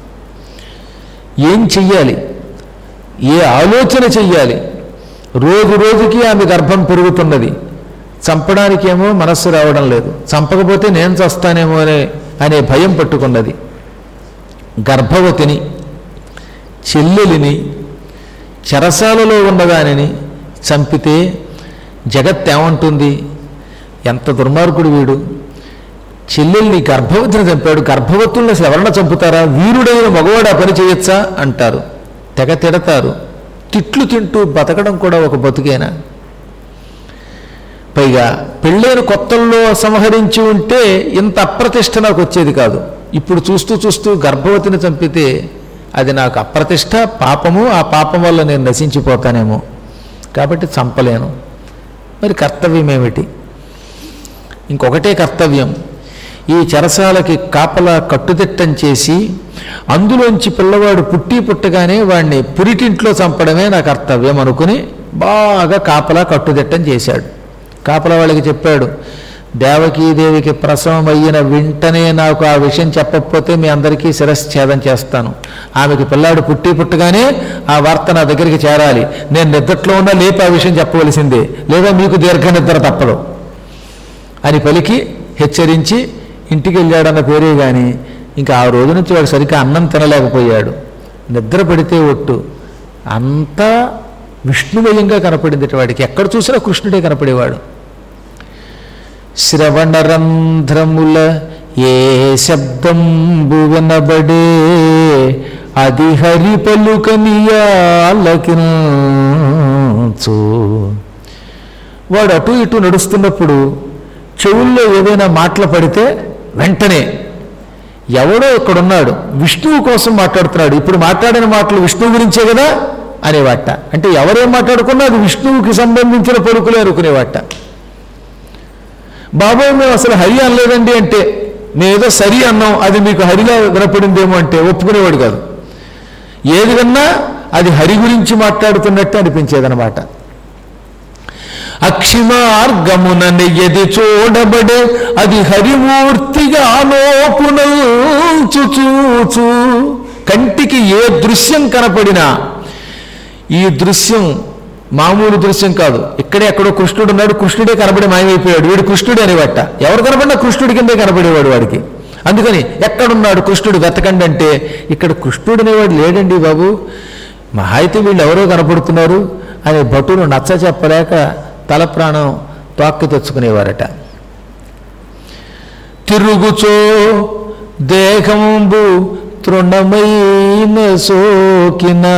ఏం చెయ్యాలి ఏ ఆలోచన చెయ్యాలి రోజు రోజుకి ఆమె గర్భం పెరుగుతున్నది చంపడానికేమో మనస్సు రావడం లేదు చంపకపోతే నేను చస్తానేమో అనే అనే భయం పట్టుకున్నది గర్భవతిని చెల్లెలిని చెరసాలలో ఉన్నదానిని చంపితే జగత్ ఏమంటుంది ఎంత దుర్మార్గుడు వీడు చెల్లెల్ని గర్భవతిని చంపాడు గర్భవతుల్ని అసలు ఎవరన్నా చంపుతారా వీరుడైన మగవాడు ఆ పని చేయొచ్చా అంటారు తెగ తిడతారు తిట్లు తింటూ బతకడం కూడా ఒక బతుకేనా పైగా పెళ్ళైన కొత్తల్లో సంహరించి ఉంటే ఇంత అప్రతిష్ట నాకు వచ్చేది కాదు ఇప్పుడు చూస్తూ చూస్తూ గర్భవతిని చంపితే అది నాకు అప్రతిష్ట పాపము ఆ పాపం వల్ల నేను నశించిపోతానేమో కాబట్టి చంపలేను మరి కర్తవ్యం ఏమిటి ఇంకొకటే కర్తవ్యం ఈ చెరసాలకి కాపలా కట్టుదిట్టం చేసి అందులోంచి పిల్లవాడు పుట్టి పుట్టగానే వాడిని పురిటింట్లో చంపడమే నా కర్తవ్యం అనుకుని బాగా కాపలా కట్టుదిట్టం చేశాడు కాపలా వాళ్ళకి చెప్పాడు దేవకీదేవికి ప్రసవం అయిన వెంటనే నాకు ఆ విషయం చెప్పకపోతే మీ అందరికీ శిరశ్ఛేదం చేస్తాను ఆమెకి పిల్లాడు పుట్టి పుట్టగానే ఆ వార్త నా దగ్గరికి చేరాలి నేను నిద్రలో ఉన్నా లేపి ఆ విషయం చెప్పవలసిందే లేదా మీకు దీర్ఘ నిద్ర తప్పదు అని పలికి హెచ్చరించి ఇంటికి వెళ్ళాడన్న పేరే కానీ ఇంకా ఆ రోజు నుంచి వాడు సరిగ్గా అన్నం తినలేకపోయాడు నిద్ర పడితే ఒట్టు అంతా విష్ణుమయంగా కనపడింది వాడికి ఎక్కడ చూసినా కృష్ణుడే కనపడేవాడు శ్రవణరంధ్రముల ఏ శబ్దంబు వినబడే అది హరి పలుకనియాలకించు వాడు అటు ఇటు నడుస్తున్నప్పుడు చెవుల్లో ఏదైనా మాటలు పడితే వెంటనే ఎవడో ఇక్కడున్నాడు విష్ణువు కోసం మాట్లాడుతున్నాడు ఇప్పుడు మాట్లాడిన మాటలు విష్ణువు గురించే కదా అనేవాట అంటే ఎవరేం మాట్లాడుకున్నా అది విష్ణువుకి సంబంధించిన పలుకులే అనుకునేవాట బాబాయ్ మేము అసలు హరి అనలేదండి అంటే మేమేదో సరి అన్నాం అది మీకు హరిలా వినపడిందేమో అంటే ఒప్పుకునేవాడు కాదు ఏది విన్నా అది హరి గురించి మాట్లాడుతున్నట్టు అనిపించేదనమాట అక్షిమార్గమున నెయ్యది చూడబడే అది హరిమూర్తిగా చూచూ కంటికి ఏ దృశ్యం కనపడినా ఈ దృశ్యం మామూలు దృశ్యం కాదు ఇక్కడే ఎక్కడో కృష్ణుడు ఉన్నాడు కృష్ణుడే కనబడి మాయమైపోయాడు వీడు కృష్ణుడు అనేవట ఎవరు కనబడినా కృష్ణుడి కిందే కనబడేవాడు వాడికి అందుకని ఎక్కడున్నాడు కృష్ణుడు వెతకండి అంటే ఇక్కడ కృష్ణుడు అనేవాడు లేడండి బాబు మహా అయితే వీళ్ళు ఎవరో కనపడుతున్నారు అని భటులు నచ్చ చెప్పలేక తల ప్రాణం తోక్కి తెచ్చుకునేవారట తిరుగుచో దేహంబు తృణమైన సోకిన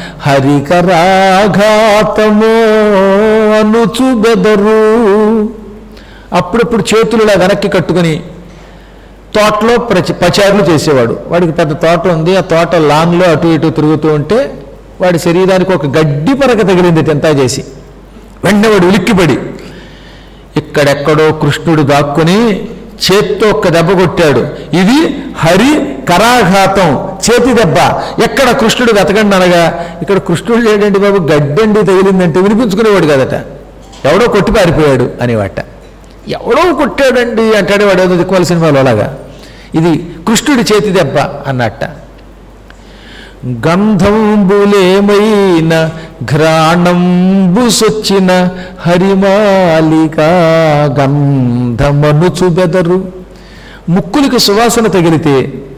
హరికరాఘాతమో అనుచు బెదరు అప్పుడప్పుడు చేతులు ఇలా వెనక్కి కట్టుకుని తోటలో ప్రచి పచారులు చేసేవాడు వాడికి పెద్ద తోట ఉంది ఆ తోట లాన్లో అటు ఇటు తిరుగుతూ ఉంటే వాడి శరీరానికి ఒక గడ్డి పరక తగిలింది తింతా చేసి వెంటనే వాడు ఉలిక్కిపడి ఇక్కడెక్కడో కృష్ణుడు దాక్కుని చేత్తో ఒక్క దెబ్బ కొట్టాడు ఇది హరి కరాఘాతం చేతి దెబ్బ ఎక్కడ కృష్ణుడు వెతకండి అనగా ఇక్కడ కృష్ణుడు లేడండి బాబు గడ్డండి తగిలిందంటే వినిపించుకునేవాడు కదట ఎవడో కొట్టి పారిపోయాడు అనేవాట ఎవడో కొట్టాడండి అంటాడు వాడు ఏదో దిక్కుమాల సినిమాలో అలాగా ఇది కృష్ణుడి చేతి దెబ్బ అన్నట్ట గంధంబులేమైన ఘ్రాణంబు సొచ్చిన హరిమాలిక గంధమనుచు బెదరు ముక్కులకి సువాసన తగిలితే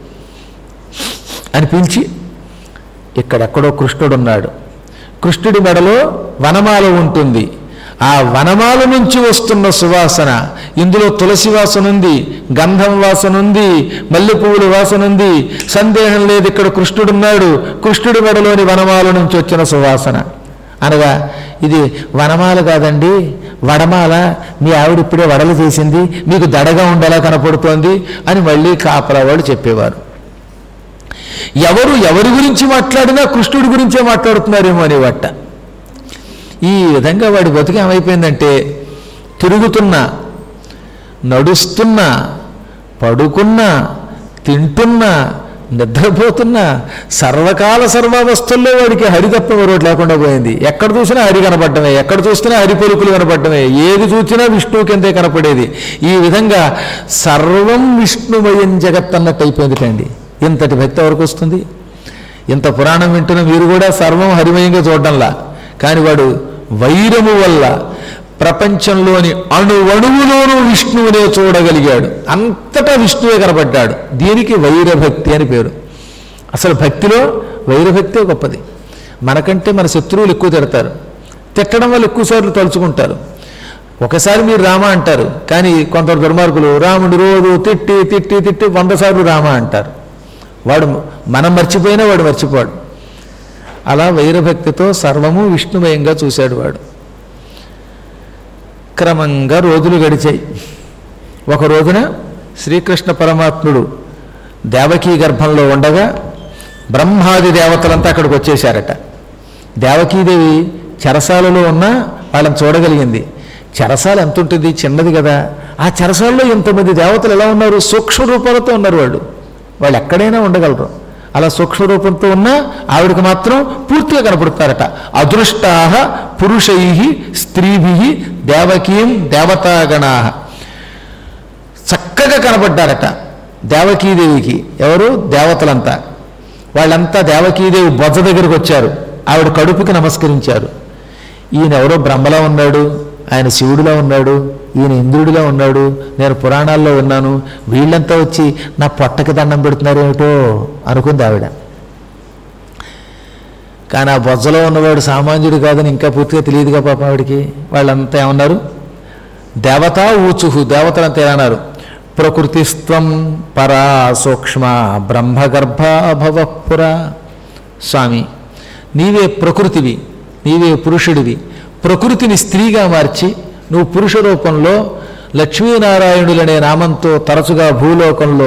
అని పిలిచి ఇక్కడెక్కడో కృష్ణుడున్నాడు కృష్ణుడి మెడలో వనమాల ఉంటుంది ఆ వనమాల నుంచి వస్తున్న సువాసన ఇందులో తులసి వాసన ఉంది గంధం వాసన ఉంది మల్లె పువ్వుల వాసన ఉంది సందేహం లేదు ఇక్కడ కృష్ణుడున్నాడు కృష్ణుడి మెడలోని వనమాల నుంచి వచ్చిన సువాసన అనగా ఇది వనమాల కాదండి వడమాల మీ ఆవిడ ఇప్పుడే వడలు చేసింది మీకు దడగా ఉండేలా కనపడుతోంది అని మళ్ళీ కాపలా వాళ్ళు చెప్పేవారు ఎవరు ఎవరి గురించి మాట్లాడినా కృష్ణుడి గురించే మాట్లాడుతున్నారేమో అనేవట ఈ విధంగా వాడి బతుకు ఏమైపోయిందంటే తిరుగుతున్నా నడుస్తున్నా పడుకున్నా తింటున్నా నిద్రపోతున్నా సర్వకాల సర్వావస్థల్లో వాడికి హరి తప్ప మరొకటి లేకుండా పోయింది ఎక్కడ చూసినా హరి కనపడమే ఎక్కడ చూసినా హరి పలుకులు కనపడమే ఏది చూసినా విష్ణువు కిందే కనపడేది ఈ విధంగా సర్వం విష్ణుమయం జగత్ అన్నట్టు అయిపోయిందిటండి ఇంతటి భక్తి ఎవరికి వస్తుంది ఇంత పురాణం వింటున్న మీరు కూడా సర్వం హరిమయంగా చూడడంలా కానీ వాడు వైరము వల్ల ప్రపంచంలోని అణువణువులోనూ విష్ణువునే చూడగలిగాడు అంతటా విష్ణువే కనపడ్డాడు దీనికి వైరభక్తి అని పేరు అసలు భక్తిలో వైరభక్తే గొప్పది మనకంటే మన శత్రువులు ఎక్కువ తిడతారు తిట్టడం వల్ల ఎక్కువసార్లు తలుచుకుంటారు ఒకసారి మీరు రామ అంటారు కానీ కొంత దుర్మార్గులు రాముడు రోజు తిట్టి తిట్టి తిట్టి వంద సార్లు రామ అంటారు వాడు మనం మర్చిపోయినా వాడు మర్చిపోడు అలా వైరభక్తితో సర్వము విష్ణుమయంగా చూశాడు వాడు క్రమంగా రోజులు గడిచాయి ఒక రోజున శ్రీకృష్ణ పరమాత్ముడు దేవకీ గర్భంలో ఉండగా బ్రహ్మాది దేవతలంతా అక్కడికి వచ్చేశారట దేవకీదేవి చెరసాలలో ఉన్న వాళ్ళని చూడగలిగింది చెరసాల ఎంత ఉంటుంది చిన్నది కదా ఆ చెరసాలలో ఇంతమంది దేవతలు ఎలా ఉన్నారు సూక్ష్మ రూపాలతో ఉన్నారు వాళ్ళు వాళ్ళు ఎక్కడైనా ఉండగలరు అలా సూక్ష్మ రూపంతో ఉన్న ఆవిడకి మాత్రం పూర్తిగా కనపడతారట అదృష్టా పురుషై స్త్రీభి దేవకీం దేవతాగణా చక్కగా కనపడ్డారట దేవకీదేవికి ఎవరు దేవతలంతా వాళ్ళంతా దేవకీదేవి బొజ్జ దగ్గరికి వచ్చారు ఆవిడ కడుపుకి నమస్కరించారు ఈయన ఎవరో బ్రహ్మలా ఉన్నాడు ఆయన శివుడిలా ఉన్నాడు ఈయన ఇంద్రుడిలా ఉన్నాడు నేను పురాణాల్లో ఉన్నాను వీళ్ళంతా వచ్చి నా పొట్టకి దండం పెడుతున్నారు ఏమిటో అనుకుంది ఆవిడ కానీ ఆ బొజ్జలో ఉన్నవాడు సామాన్యుడు కాదని ఇంకా పూర్తిగా తెలియదుగా పాప ఆవిడికి వాళ్ళంతా ఏమన్నారు దేవత ఊచుహు దేవతలంతా ఎలా అన్నారు ప్రకృతిస్త్వం పరా సూక్ష్మ బ్రహ్మగర్భాభవపుర స్వామి నీవే ప్రకృతివి నీవే పురుషుడివి ప్రకృతిని స్త్రీగా మార్చి నువ్వు పురుష రూపంలో లక్ష్మీనారాయణులనే నామంతో తరచుగా భూలోకంలో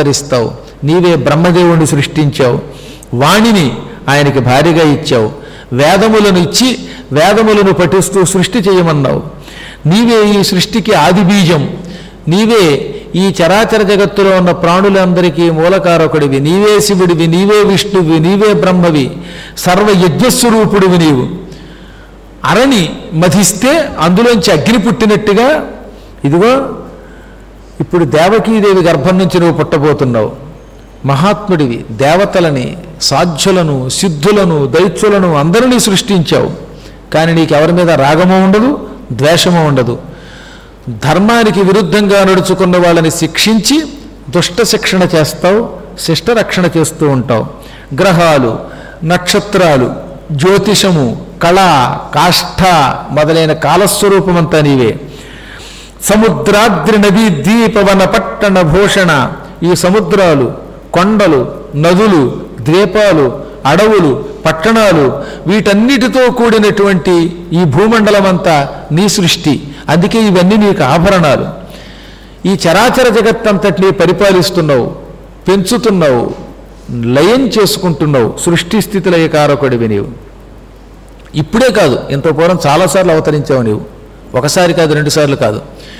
అవతరిస్తావు నీవే బ్రహ్మదేవుణ్ణి సృష్టించావు వాణిని ఆయనకి భార్యగా ఇచ్చావు వేదములను ఇచ్చి వేదములను పఠిస్తూ సృష్టి చేయమన్నావు నీవే ఈ సృష్టికి ఆది బీజం నీవే ఈ చరాచర జగత్తులో ఉన్న ప్రాణులందరికీ మూలకారకుడివి నీవే శివుడివి నీవే విష్ణువి నీవే బ్రహ్మవి సర్వ యజ్ఞస్వరూపుడివి నీవు అరణి మధిస్తే అందులోంచి అగ్ని పుట్టినట్టుగా ఇదిగో ఇప్పుడు దేవకీదేవి గర్భం నుంచి నువ్వు పుట్టబోతున్నావు మహాత్ముడివి దేవతలని సాధ్యులను సిద్ధులను దైత్యులను అందరినీ సృష్టించావు కానీ నీకు ఎవరి మీద రాగము ఉండదు ద్వేషము ఉండదు ధర్మానికి విరుద్ధంగా నడుచుకున్న వాళ్ళని శిక్షించి దుష్ట శిక్షణ చేస్తావు శిష్ట రక్షణ చేస్తూ ఉంటావు గ్రహాలు నక్షత్రాలు జ్యోతిషము కళ కాష్ఠ మొదలైన కాలస్వరూపమంతా నీవే సముద్రాద్రి నదీ దీపవన పట్టణ భూషణ ఈ సముద్రాలు కొండలు నదులు ద్వీపాలు అడవులు పట్టణాలు వీటన్నిటితో కూడినటువంటి ఈ భూమండలమంతా నీ సృష్టి అందుకే ఇవన్నీ నీకు ఆభరణాలు ఈ చరాచర జగత్తంతటినీ పరిపాలిస్తున్నావు పెంచుతున్నావు లయం చేసుకుంటున్నావు సృష్టి స్థితి లయకారకుడివి నీవు ఇప్పుడే కాదు ఇంత పూర్వం చాలాసార్లు అవతరించావు నీవు ఒకసారి కాదు రెండుసార్లు కాదు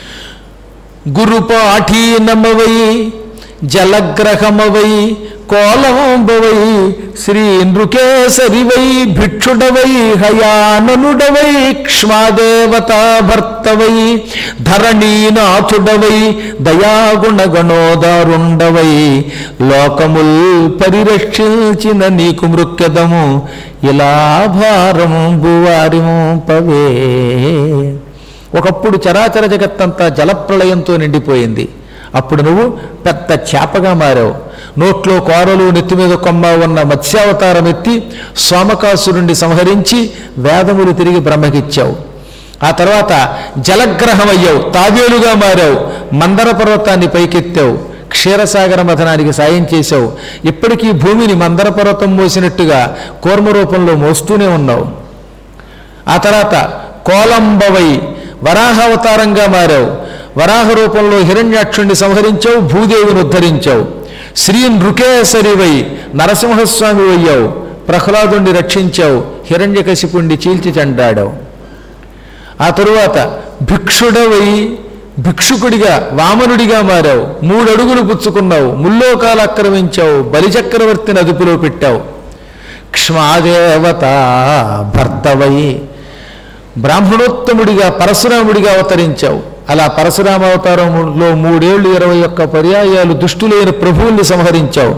గురుపాఠీనమవై జలగ్రహమవై కోలంబవై శ్రీ నృకేసరివై భిక్షుడవై హయాననుడవై క్ష్మాదేవతా భర్తవై ధరణీనాథుడవై దయాగుణగణోదారుండవై లోకముల్ పరిరక్షించిన నీకు మృక్యదము ఇలా భారము వారిమోపవే ఒకప్పుడు చరాచర జగత్తంతా జలప్రళయంతో నిండిపోయింది అప్పుడు నువ్వు పెద్ద చేపగా మారావు నోట్లో కోరలు నెత్తి మీద కొమ్మ ఉన్న మత్స్యావతారం ఎత్తి సోమకాసురుణ్ణి సంహరించి వేదములు తిరిగి బ్రహ్మకిచ్చావు ఆ తర్వాత జలగ్రహమయ్యావు తాబేలుగా మారావు మందర పర్వతాన్ని పైకెత్తావు క్షీరసాగర మథనానికి సాయం చేశావు ఇప్పటికీ భూమిని మందర పర్వతం మోసినట్టుగా కూర్మ రూపంలో మోస్తూనే ఉన్నావు ఆ తర్వాత కోలంబవై వరాహావతారంగా మారావు వరాహ రూపంలో హిరణ్యాక్షుణ్ణి సంహరించావు భూదేవిని ఉద్ధరించావు శ్రీ నృకేసరివై నరసింహస్వామి అయ్యావు ప్రహ్లాదుణ్ణి రక్షించావు హిరణ్యకశిపుణ్ణి చీల్చి చెండాడావు ఆ తరువాత భిక్షుడవై భిక్షుకుడిగా వామనుడిగా మారావు మూడు అడుగులు పుచ్చుకున్నావు ముల్లోకాలు ఆక్రమించావు బలిచక్రవర్తిని అదుపులో పెట్టావు క్ష్మాదేవత భర్తవై బ్రాహ్మణోత్తముడిగా పరశురాముడిగా అవతరించావు అలా పరశురామ అవతారంలో మూడేళ్లు ఇరవై ఒక్క పర్యాయాలు దుష్టులైన ప్రభువుల్ని సంహరించావు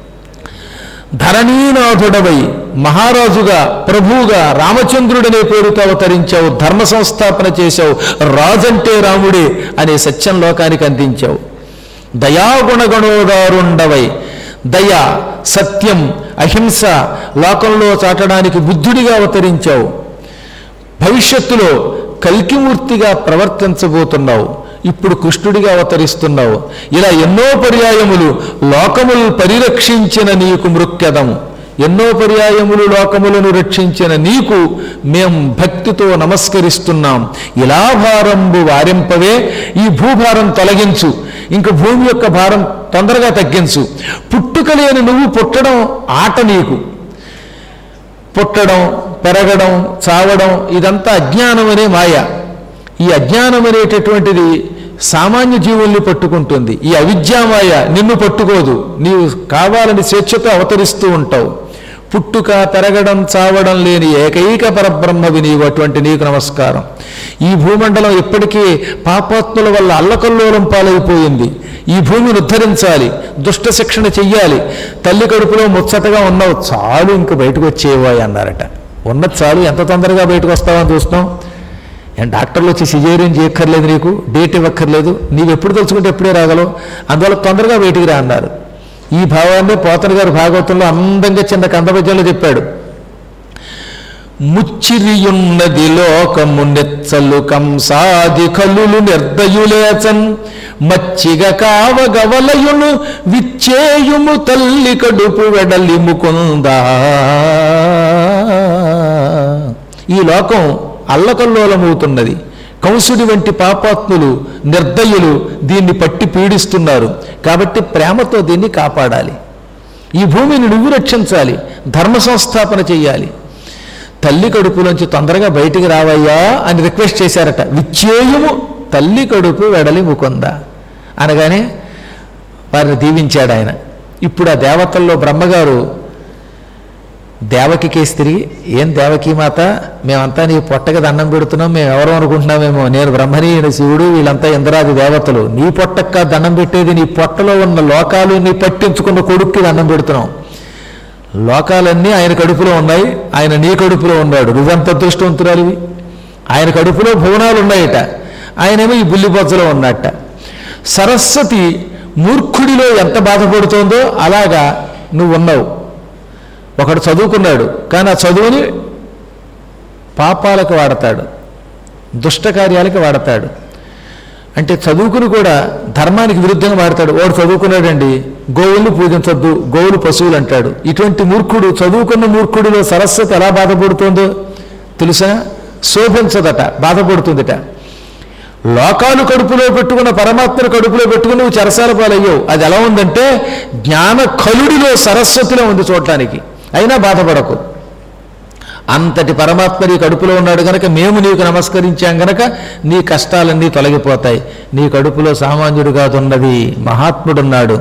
ధరణీనాథుడవై మహారాజుగా ప్రభువుగా రామచంద్రుడనే పేరుతో అవతరించావు ధర్మ సంస్థాపన చేశావు రాజంటే రాముడే అనే సత్యం లోకానికి అందించావు దయాగుణగణోదారుండవై దయ సత్యం అహింస లోకంలో చాటడానికి బుద్ధుడిగా అవతరించావు భవిష్యత్తులో కల్కిమూర్తిగా ప్రవర్తించబోతున్నావు ఇప్పుడు కృష్ణుడిగా అవతరిస్తున్నావు ఇలా ఎన్నో పర్యాయములు లోకములు పరిరక్షించిన నీకు మృక్యదం ఎన్నో పర్యాయములు లోకములను రక్షించిన నీకు మేం భక్తితో నమస్కరిస్తున్నాం ఇలా భారంబు వారింపవే ఈ భూభారం తొలగించు ఇంక భూమి యొక్క భారం తొందరగా తగ్గించు పుట్టుక లేని నువ్వు పుట్టడం ఆట నీకు పుట్టడం పెరగడం చావడం ఇదంతా అజ్ఞానం అనే మాయ ఈ అజ్ఞానం అనేటటువంటిది సామాన్య జీవుల్ని పట్టుకుంటుంది ఈ అవిద్యామాయ నిన్ను పట్టుకోదు నీవు కావాలని స్వేచ్ఛతో అవతరిస్తూ ఉంటావు పుట్టుక పెరగడం చావడం లేని ఏకైక పరబ్రహ్మవి నీవు అటువంటి నీకు నమస్కారం ఈ భూమండలం ఇప్పటికీ పాపాత్ముల వల్ల అల్లకల్లోలం పాలైపోయింది ఈ భూమిని ఉద్ధరించాలి దుష్ట శిక్షణ చెయ్యాలి తల్లి కడుపులో ముచ్చటగా ఉన్నావు చాలు ఇంక బయటకు వచ్చేవాయి అన్నారట ఉన్నది చాలు ఎంత తొందరగా బయటకు వస్తావని చూస్తాం ఏం డాక్టర్లు వచ్చి సిజేరియన్ చేయక్కర్లేదు నీకు డేట్ ఇవ్వక్కర్లేదు నీవు ఎప్పుడు తలుచుకుంటే ఎప్పుడే రాగలవు అందువల్ల తొందరగా బయటికి రా అన్నారు ఈ భావాన్ని పోతన గారు భాగవతంలో అందంగా చిన్న కందపద్యంలో చెప్పాడు ముచ్చిరియున్నది లోకము నెచ్చలు కంసాది కలులు నిర్దయులేచన్ మచ్చిగ కావగవలయును విచ్చేయుము తల్లి కడుపు వెడలి ముకుందా ఈ లోకం అల్లకల్లోలమవుతున్నది కంసుడి వంటి పాపాత్ములు నిర్దయులు దీన్ని పట్టి పీడిస్తున్నారు కాబట్టి ప్రేమతో దీన్ని కాపాడాలి ఈ భూమిని నువ్వు రక్షించాలి ధర్మ సంస్థాపన చెయ్యాలి తల్లి కడుపులోంచి తొందరగా బయటికి రావయ్యా అని రిక్వెస్ట్ చేశారట విచ్చేయము తల్లి కడుపు వెడలి ముకుంద అనగానే వారిని దీవించాడు ఆయన ఇప్పుడు ఆ దేవతల్లో బ్రహ్మగారు దేవకి కేసు తిరిగి ఏం దేవకి మాత మేమంతా నీ పొట్టకి దండం పెడుతున్నాం మేము ఎవరు అనుకుంటున్నామేమో నేను బ్రహ్మని ఈయన శివుడు వీళ్ళంతా ఇంద్రాది దేవతలు నీ పొట్టక్క దండం పెట్టేది నీ పొట్టలో ఉన్న లోకాలు నీ పట్టించుకున్న కొడుక్కి దండం పెడుతున్నాం లోకాలన్నీ ఆయన కడుపులో ఉన్నాయి ఆయన నీ కడుపులో ఉన్నాడు నువ్వెంత అదృష్టవంతురాలివి ఆయన కడుపులో భువనాలు ఉన్నాయట ఆయనేమో ఈ బుల్లిబొజ్జలో ఉన్నట్ట సరస్వతి మూర్ఖుడిలో ఎంత బాధపడుతోందో అలాగా నువ్వు ఉన్నావు ఒకడు చదువుకున్నాడు కానీ ఆ చదువుని పాపాలకు వాడతాడు దుష్ట కార్యాలకి వాడతాడు అంటే చదువుకుని కూడా ధర్మానికి విరుద్ధంగా వాడతాడు వాడు చదువుకున్నాడండి గోవుల్ని పూజించొద్దు గోవులు పశువులు అంటాడు ఇటువంటి మూర్ఖుడు చదువుకున్న మూర్ఖుడిలో సరస్వతి ఎలా బాధపడుతుందో తెలుసా శోభించదట బాధపడుతుందట లోకాలు కడుపులో పెట్టుకున్న పరమాత్మను కడుపులో పెట్టుకుని నువ్వు చెరసాల పాలయ్యావు అది ఎలా ఉందంటే జ్ఞాన కలుడిలో సరస్వతిలో ఉంది చూడటానికి అయినా బాధపడకు అంతటి పరమాత్మ నీ కడుపులో ఉన్నాడు గనక మేము నీకు నమస్కరించాం గనక నీ కష్టాలన్నీ తొలగిపోతాయి నీ కడుపులో సామాన్యుడు కాదున్నది మహాత్ముడున్నాడు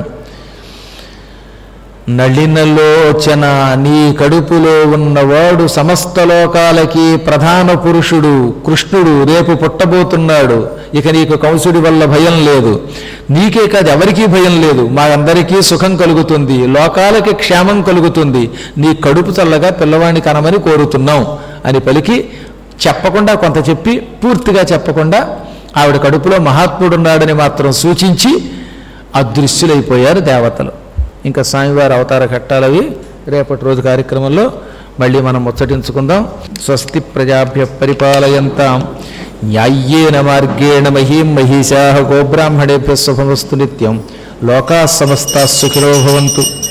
నళినలోచన నీ కడుపులో ఉన్నవాడు సమస్త లోకాలకి ప్రధాన పురుషుడు కృష్ణుడు రేపు పుట్టబోతున్నాడు ఇక నీకు కంసుడి వల్ల భయం లేదు నీకే కాదు ఎవరికీ భయం లేదు మా అందరికీ సుఖం కలుగుతుంది లోకాలకి క్షేమం కలుగుతుంది నీ కడుపు చల్లగా పిల్లవాడిని కనమని కోరుతున్నాం అని పలికి చెప్పకుండా కొంత చెప్పి పూర్తిగా చెప్పకుండా ఆవిడ కడుపులో మహాత్ముడున్నాడని మాత్రం సూచించి అదృశ్యులైపోయారు దేవతలు ఇంకా స్వామివారి అవతార ఘట్టాలవి రేపటి రోజు కార్యక్రమంలో మళ్ళీ మనం ముచ్చటించుకుందాం స్వస్తి ప్రజాభ్య పరిపాలయంతాం న్యాయ్యేన మార్గేణ మహీం మహిషా గోబ్రాహ్మణేభ్య శుభమస్తు నిత్యం లోకా సమస్తా సుఖినో భవంతు